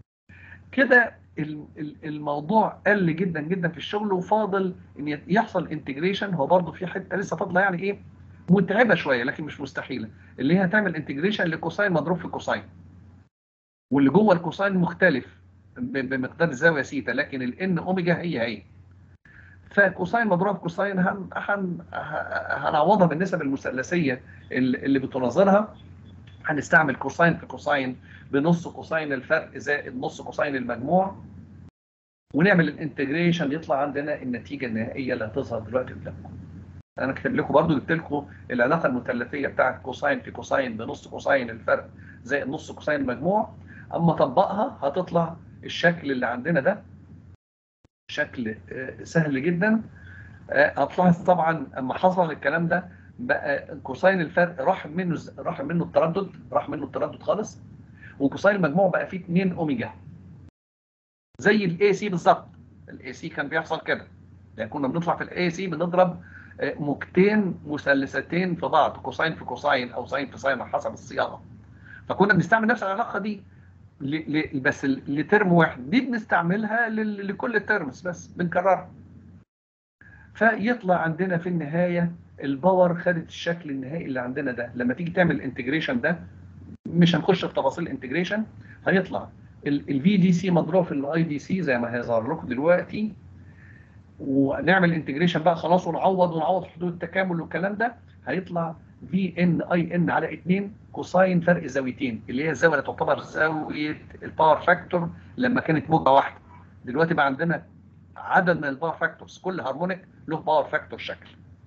كده ال- ال- الموضوع قل جدا جدا في الشغل وفاضل ان ي- يحصل انتجريشن هو برضه في حته لسه فاضله يعني ايه متعبه شويه لكن مش مستحيله اللي هي هتعمل انتجريشن لكوساين مضروب في كوساين واللي جوه الكوساين مختلف ب- بمقدار الزاويه سيتا لكن الان اوميجا هي هي فكوساين مضروب في كوساين هن هن ه- هنعوضها بالنسب المثلثيه اللي اللي بتناظرها هنستعمل كوساين في كوساين بنص كوساين الفرق زائد نص كوساين المجموع ونعمل الانتجريشن يطلع عندنا النتيجه النهائيه اللي هتظهر دلوقتي قدامكم. انا كاتب لكم برضو جبت لكم العلاقه المثلثيه بتاعت كوساين في كوساين بنص كوساين الفرق زائد نص كوساين المجموع اما اطبقها هتطلع الشكل اللي عندنا ده شكل آه، سهل جدا آه، هتلاحظ طبعا اما حصل الكلام ده بقى كوساين الفرق راح منه راح منه التردد راح منه التردد خالص وكوساين المجموع بقى فيه 2 اوميجا زي الاي سي بالظبط الاي سي كان بيحصل كده يعني كنا بنطلع في الاي سي بنضرب آه، موجتين مثلثتين في بعض كوساين في كوساين او ساين في ساين على حسب الصياغه فكنا بنستعمل نفس العلاقه دي ل- ل- بس ل- لترم واحد دي بنستعملها لل- لكل الترمز بس بنكررها فيطلع عندنا في النهايه الباور خدت الشكل النهائي اللي عندنا ده لما تيجي تعمل الانتجريشن ده مش هنخش في تفاصيل الانتجريشن هيطلع الفي دي سي مضروب في الاي دي سي زي ما هيظهر لكم دلوقتي ونعمل انتجريشن بقى خلاص ونعوض ونعوض حدود التكامل والكلام ده هيطلع في ان اي ان على 2 كوساين فرق زاويتين اللي هي الزاويه اللي تعتبر زاويه الباور فاكتور لما كانت موجه واحده دلوقتي بقى عندنا عدد من الباور فاكتورز كل هارمونيك له باور فاكتور شكل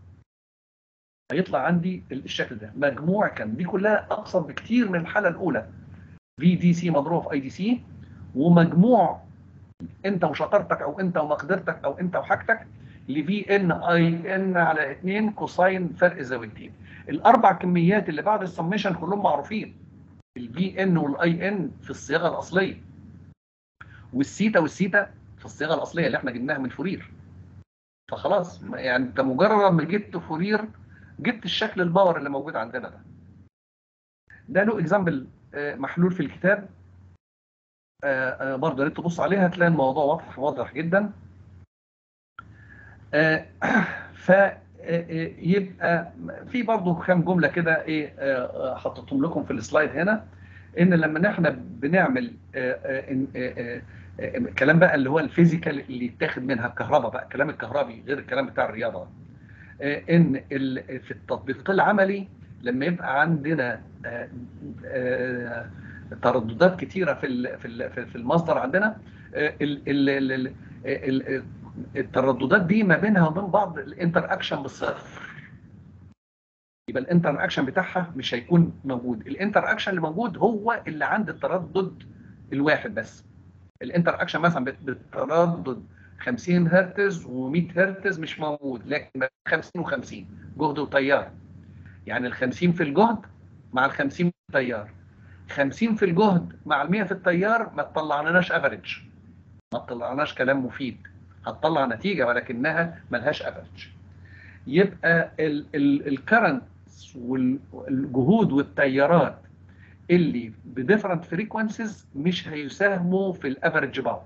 هيطلع عندي الشكل ده مجموع كان دي كلها اقصر بكتير من الحاله الاولى في دي سي مضروب في اي دي سي ومجموع انت وشطارتك او انت ومقدرتك او انت وحاجتك لفي ان اي ان على 2 كوساين فرق زاويتين الاربع كميات اللي بعد السميشن كلهم معروفين الفي ان والاي ان في الصياغه الاصليه والسيتا والسيتا في الصياغه الاصليه اللي احنا جبناها من فورير فخلاص يعني انت مجرد ما جبت فورير جبت الشكل الباور اللي موجود عندنا ده ده له اكزامبل محلول في الكتاب برضه يا ريت تبص عليها هتلاقي الموضوع واضح واضح جدا فيبقى في برضه كام جمله كده ايه حطيتهم لكم في السلايد هنا ان لما احنا بنعمل الكلام بقى اللي هو الفيزيكال اللي يتاخد منها الكهرباء بقى الكلام الكهربي غير الكلام بتاع الرياضه ان في التطبيق العملي لما يبقى عندنا ترددات كتيره في في المصدر عندنا الترددات دي ما بينها وبين بعض الانتر اكشن بالصفر يبقى الانتر اكشن بتاعها مش هيكون موجود الانتر اكشن اللي موجود هو اللي عند التردد الواحد بس الانتر اكشن مثلا بالتردد 50 هرتز و100 هرتز مش موجود لكن 50 و50 جهد وتيار يعني ال 50 في الجهد مع ال 50 في التيار 50 في الجهد مع ال 100 في التيار ما تطلعناش افريج ما تطلعناش كلام مفيد هتطلع نتيجه ولكنها ملهاش افريج يبقى الكرنت والجهود والتيارات اللي بديفرنت فريكونسيز مش هيساهموا في الافريج باور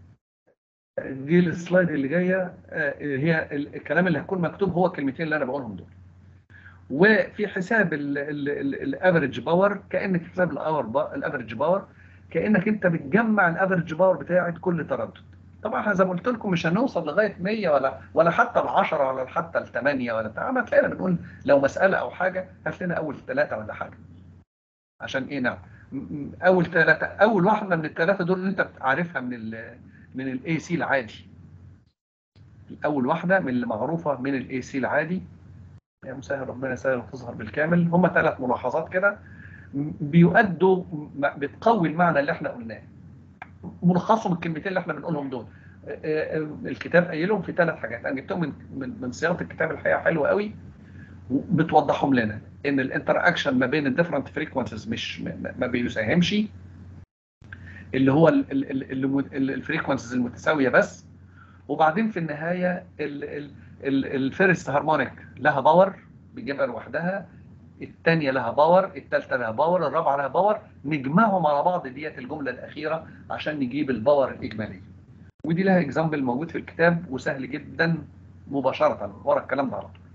دي السلايد اللي جايه هي الكلام اللي هيكون مكتوب هو الكلمتين اللي انا بقولهم دول وفي حساب الافريج باور كانك حساب الافريج باور كانك انت بتجمع الافريج باور بتاعت كل تردد طبعا زي ما قلت لكم مش هنوصل لغايه 100 ولا ولا حتى ال 10 ولا حتى ال 8 ولا بتاع ما تلاقينا بنقول لو مساله او حاجه هات لنا اول ثلاثه ولا حاجه عشان ايه نعم اول ثلاثه اول واحده من الثلاثه دول اللي انت عارفها من ال من الاي سي العادي اول واحده من اللي معروفه من الاي سي العادي يا مسهل ربنا يسهل وتظهر بالكامل هم ثلاث ملاحظات كده بيؤدوا بتقوي المعنى اللي احنا قلناه ملخصهم الكلمتين اللي احنا بنقولهم دول الكتاب قايلهم في ثلاث حاجات انا جبتهم من من, من صياغه الكتاب الحقيقه حلوه قوي بتوضحهم لنا ان الانتر اكشن ما بين الديفرنت فريكونسيز مش ما بيساهمش اللي هو الفريكونسيز المتساويه بس وبعدين في النهايه الفيرست هارمونيك لها باور بتجيبها لوحدها الثانيه لها باور الثالثه لها باور الرابعه لها باور نجمعهم على بعض ديت الجمله الاخيره عشان نجيب الباور الاجمالي ودي لها اكزامبل موجود في الكتاب وسهل جدا مباشره ورا الكلام ده على طول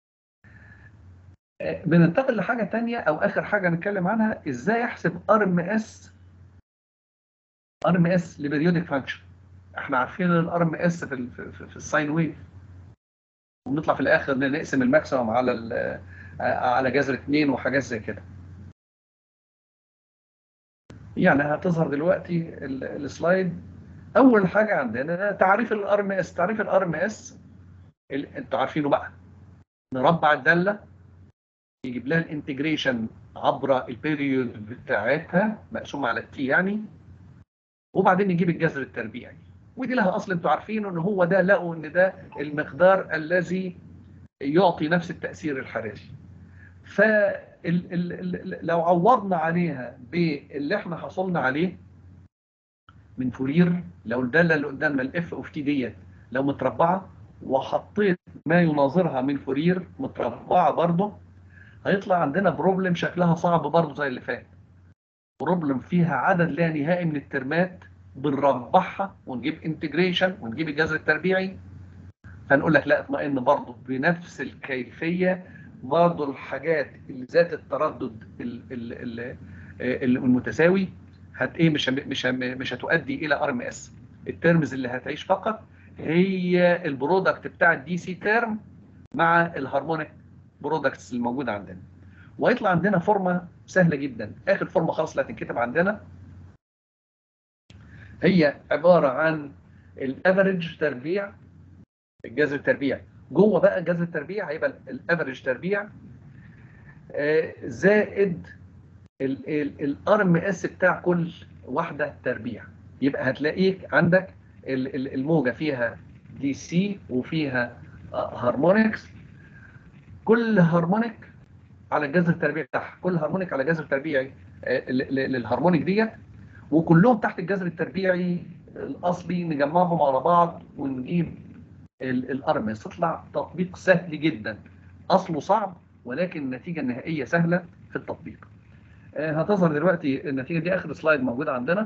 بننتقل لحاجه ثانيه او اخر حاجه نتكلم عنها ازاي احسب ار ام اس ار ام اس لبريودك فانكشن احنا عارفين الار ام اس في في, في, في الساين ويف ونطلع في الاخر نقسم الماكسيمم على على جذر 2 وحاجات زي كده يعني هتظهر دلوقتي السلايد اول حاجه عندنا تعريف الار ام اس تعريف الار ام اس انتوا عارفينه بقى نربع الداله يجيب لها الانتجريشن عبر البيريود بتاعتها مقسومه على التي يعني وبعدين نجيب الجذر التربيعي ودي لها اصل انتوا عارفينه ان هو ده لقوا ان ده المقدار الذي يعطي نفس التاثير الحراري فلو عوضنا عليها باللي احنا حصلنا عليه من فورير لو الداله اللي قدامنا الاف اوف تي ديت لو متربعه وحطيت ما يناظرها من فورير متربعه برضه هيطلع عندنا بروبلم شكلها صعب برضه زي اللي فات بروبلم فيها عدد لا نهائي من الترمات بنربعها ونجيب انتجريشن ونجيب الجذر التربيعي فنقول لك لا اطمئن برضه بنفس الكيفيه برضه الحاجات اللي ذات التردد المتساوي هت ايه مش مش مش هتؤدي الى ار ام اس الترمز اللي هتعيش فقط هي البرودكت بتاع الدي سي تيرم مع الهارمونيك برودكتس الموجوده عندنا وهيطلع عندنا فورمه سهله جدا اخر فورمه خالص اللي هتنكتب عندنا هي عباره عن الافريج تربيع الجذر التربيع جوه بقى الجذر التربيع هيبقى الافريج تربيع زائد الار ام اس بتاع كل واحده تربيع يبقى هتلاقيك عندك ال- ال- الموجه فيها دي سي وفيها هارمونكس كل هارمونيك على الجذر التربيعي بتاعها كل هارمونيك على جذر تربيعي آه، ل- ل- للهارمونيك ديت وكلهم تحت الجذر التربيعي الاصلي نجمعهم على بعض ونجيب الارمس تطلع تطبيق سهل جدا اصله صعب ولكن النتيجه النهائيه سهله في التطبيق آه، هتظهر دلوقتي النتيجه دي اخر سلايد موجوده عندنا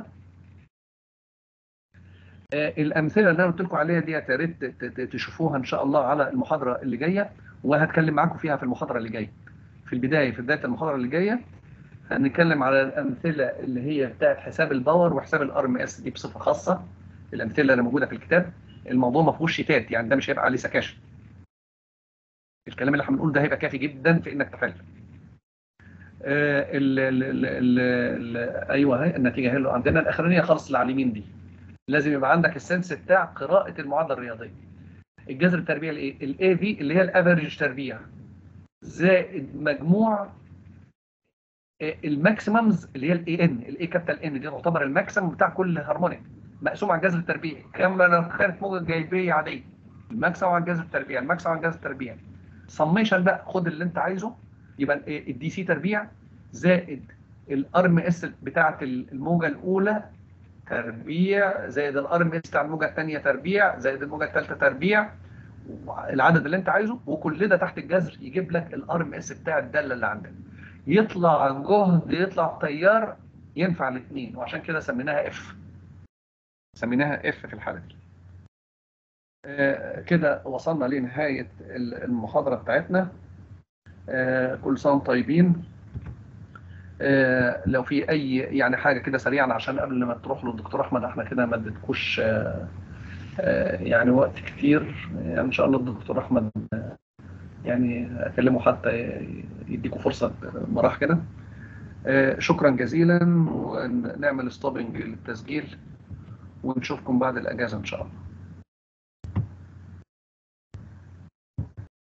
آه، الامثله اللي انا قلت لكم عليها دي يا ريت ت- ت- تشوفوها ان شاء الله على المحاضره اللي جايه وهتكلم معاكم فيها في المحاضره اللي جايه في البدايه في بدايه المحاضره اللي جايه هنتكلم على الامثله اللي هي بتاعت حساب الباور وحساب الار ام اس دي بصفه خاصه الامثله اللي موجوده في الكتاب الموضوع ما فيهوش شيتات يعني ده مش هيبقى عليه سكاشن الكلام اللي احنا بنقوله ده هيبقى كافي جدا في انك تحل آه، ال ال ال ال ال ايوه هي النتيجه هي اللي عندنا الاخرانيه خالص اللي على اليمين دي لازم يبقى عندك السنس بتاع قراءه المعادله الرياضيه الجذر التربيعي الايه الاي في اللي هي الافريج تربيع زائد مجموع آه، الماكسيممز اللي هي الاي ان الاي كابيتال ان دي تعتبر الماكسيمم بتاع كل هارمونيك مقسوم على الجذر التربيعي كام لو كانت موجه جايبيه عاديه الماكسيمم على الجذر التربيعي الماكسيمم على الجذر التربيعي سميشن بقى خد اللي انت عايزه يبقى الدي سي تربيع زائد الار ام اس بتاعه الموجه الاولى تربيع زائد الار ام اس بتاع الموجه الثانيه تربيع زائد الموجه الثالثه تربيع العدد اللي انت عايزه وكل ده تحت الجذر يجيب لك الار ام اس بتاع الداله اللي عندك يطلع عن جهد يطلع تيار ينفع الاثنين وعشان كده سميناها اف سميناها اف في الحاله دي آه، كده وصلنا لنهايه المحاضره بتاعتنا آه، كل سنه وانتم طيبين آه، لو في اي يعني حاجه كده سريعا عشان قبل ما تروح للدكتور احمد احنا كده ما اديتكوش آه، آه، يعني وقت كتير يعني ان شاء الله الدكتور احمد آه، يعني اكلمه حتى يديكوا فرصه مراح كده آه، شكرا جزيلا ونعمل ستوبنج للتسجيل ونشوفكم بعد الاجازه ان شاء الله